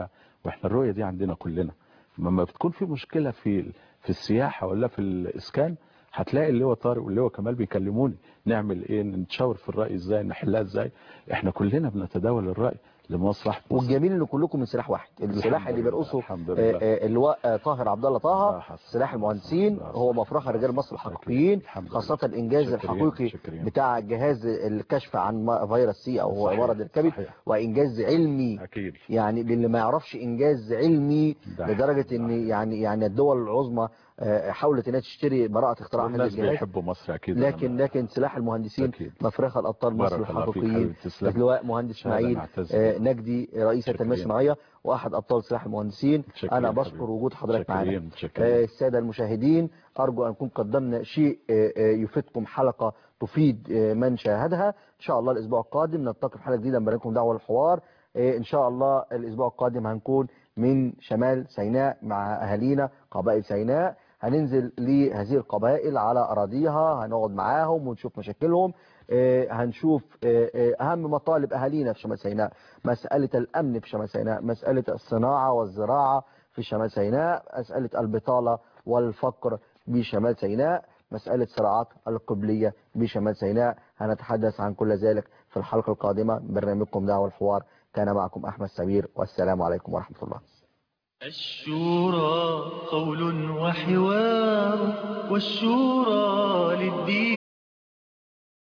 واحنا الرؤيه دي عندنا كلنا لما بتكون في مشكله في في السياحه ولا في الاسكان هتلاقي اللي هو طارق واللي هو كمال بيكلموني نعمل ايه نتشاور في الراي ازاي نحلها ازاي احنا كلنا بنتداول الراي لمصلحه مصر. والجميل ان كلكم من سلاح واحد السلاح اللي لله، بيرقصه الحمد آه، لله. آه، اللواء آه، طاهر عبد الله طه الله حسن. سلاح المهندسين الله هو حسن. مفرخ رجال مصر الحقيقيين الحمد لله. خاصة الإنجاز شكرين، الحقيقي شكرين. بتاع جهاز الكشف عن م- فيروس سي أو صحيح، مرض الكبد صحيح. وإنجاز علمي اكيد يعني للي ما يعرفش إنجاز علمي ده لدرجة ده إن يعني يعني الدول العظمى آه، حاولت إنها تشتري براءة اختراع هذا الناس الجهاز بيحبوا مصر اكيد لكن أنا- لكن سلاح المهندسين أكيد. مفرخ الابطال مصر بارك الله فيك الحقيقيين حبيبي، تسلم. اللواء مهندس شهادة اسماعيل نعتز آه، بها. نجدي رئيس التنميه شكرين. الصناعيه واحد ابطال سلاح المهندسين شكرين انا حبيبي. بشكر وجود حضرتك معنا شكرين، شكرين. آه، الساده المشاهدين ارجو ان نكون قدمنا شيء آه، آه، يفيدكم حلقه تفيد آه، من شاهدها ان شاء الله الاسبوع القادم نلتقي في حلقه جديده من برنامجكم دعوه للحوار آه، ان شاء الله الاسبوع القادم هنكون من شمال سيناء مع اهالينا قبائل سيناء هننزل لهذه القبائل على اراضيها هنقعد معاهم ونشوف مشاكلهم آه، هنشوف آه، آه، اهم مطالب اهالينا في شمال سيناء مساله الامن في شمال سيناء مساله الصناعه والزراعه في شمال سيناء مساله البطاله والفقر بشمال سيناء مسألة صراعات القبلية بشمال سيناء هنتحدث عن كل ذلك في الحلقة القادمة من برنامجكم دعوة الحوار كان معكم أحمد سمير والسلام عليكم ورحمة الله الشورى قول وحوار والشورى للدين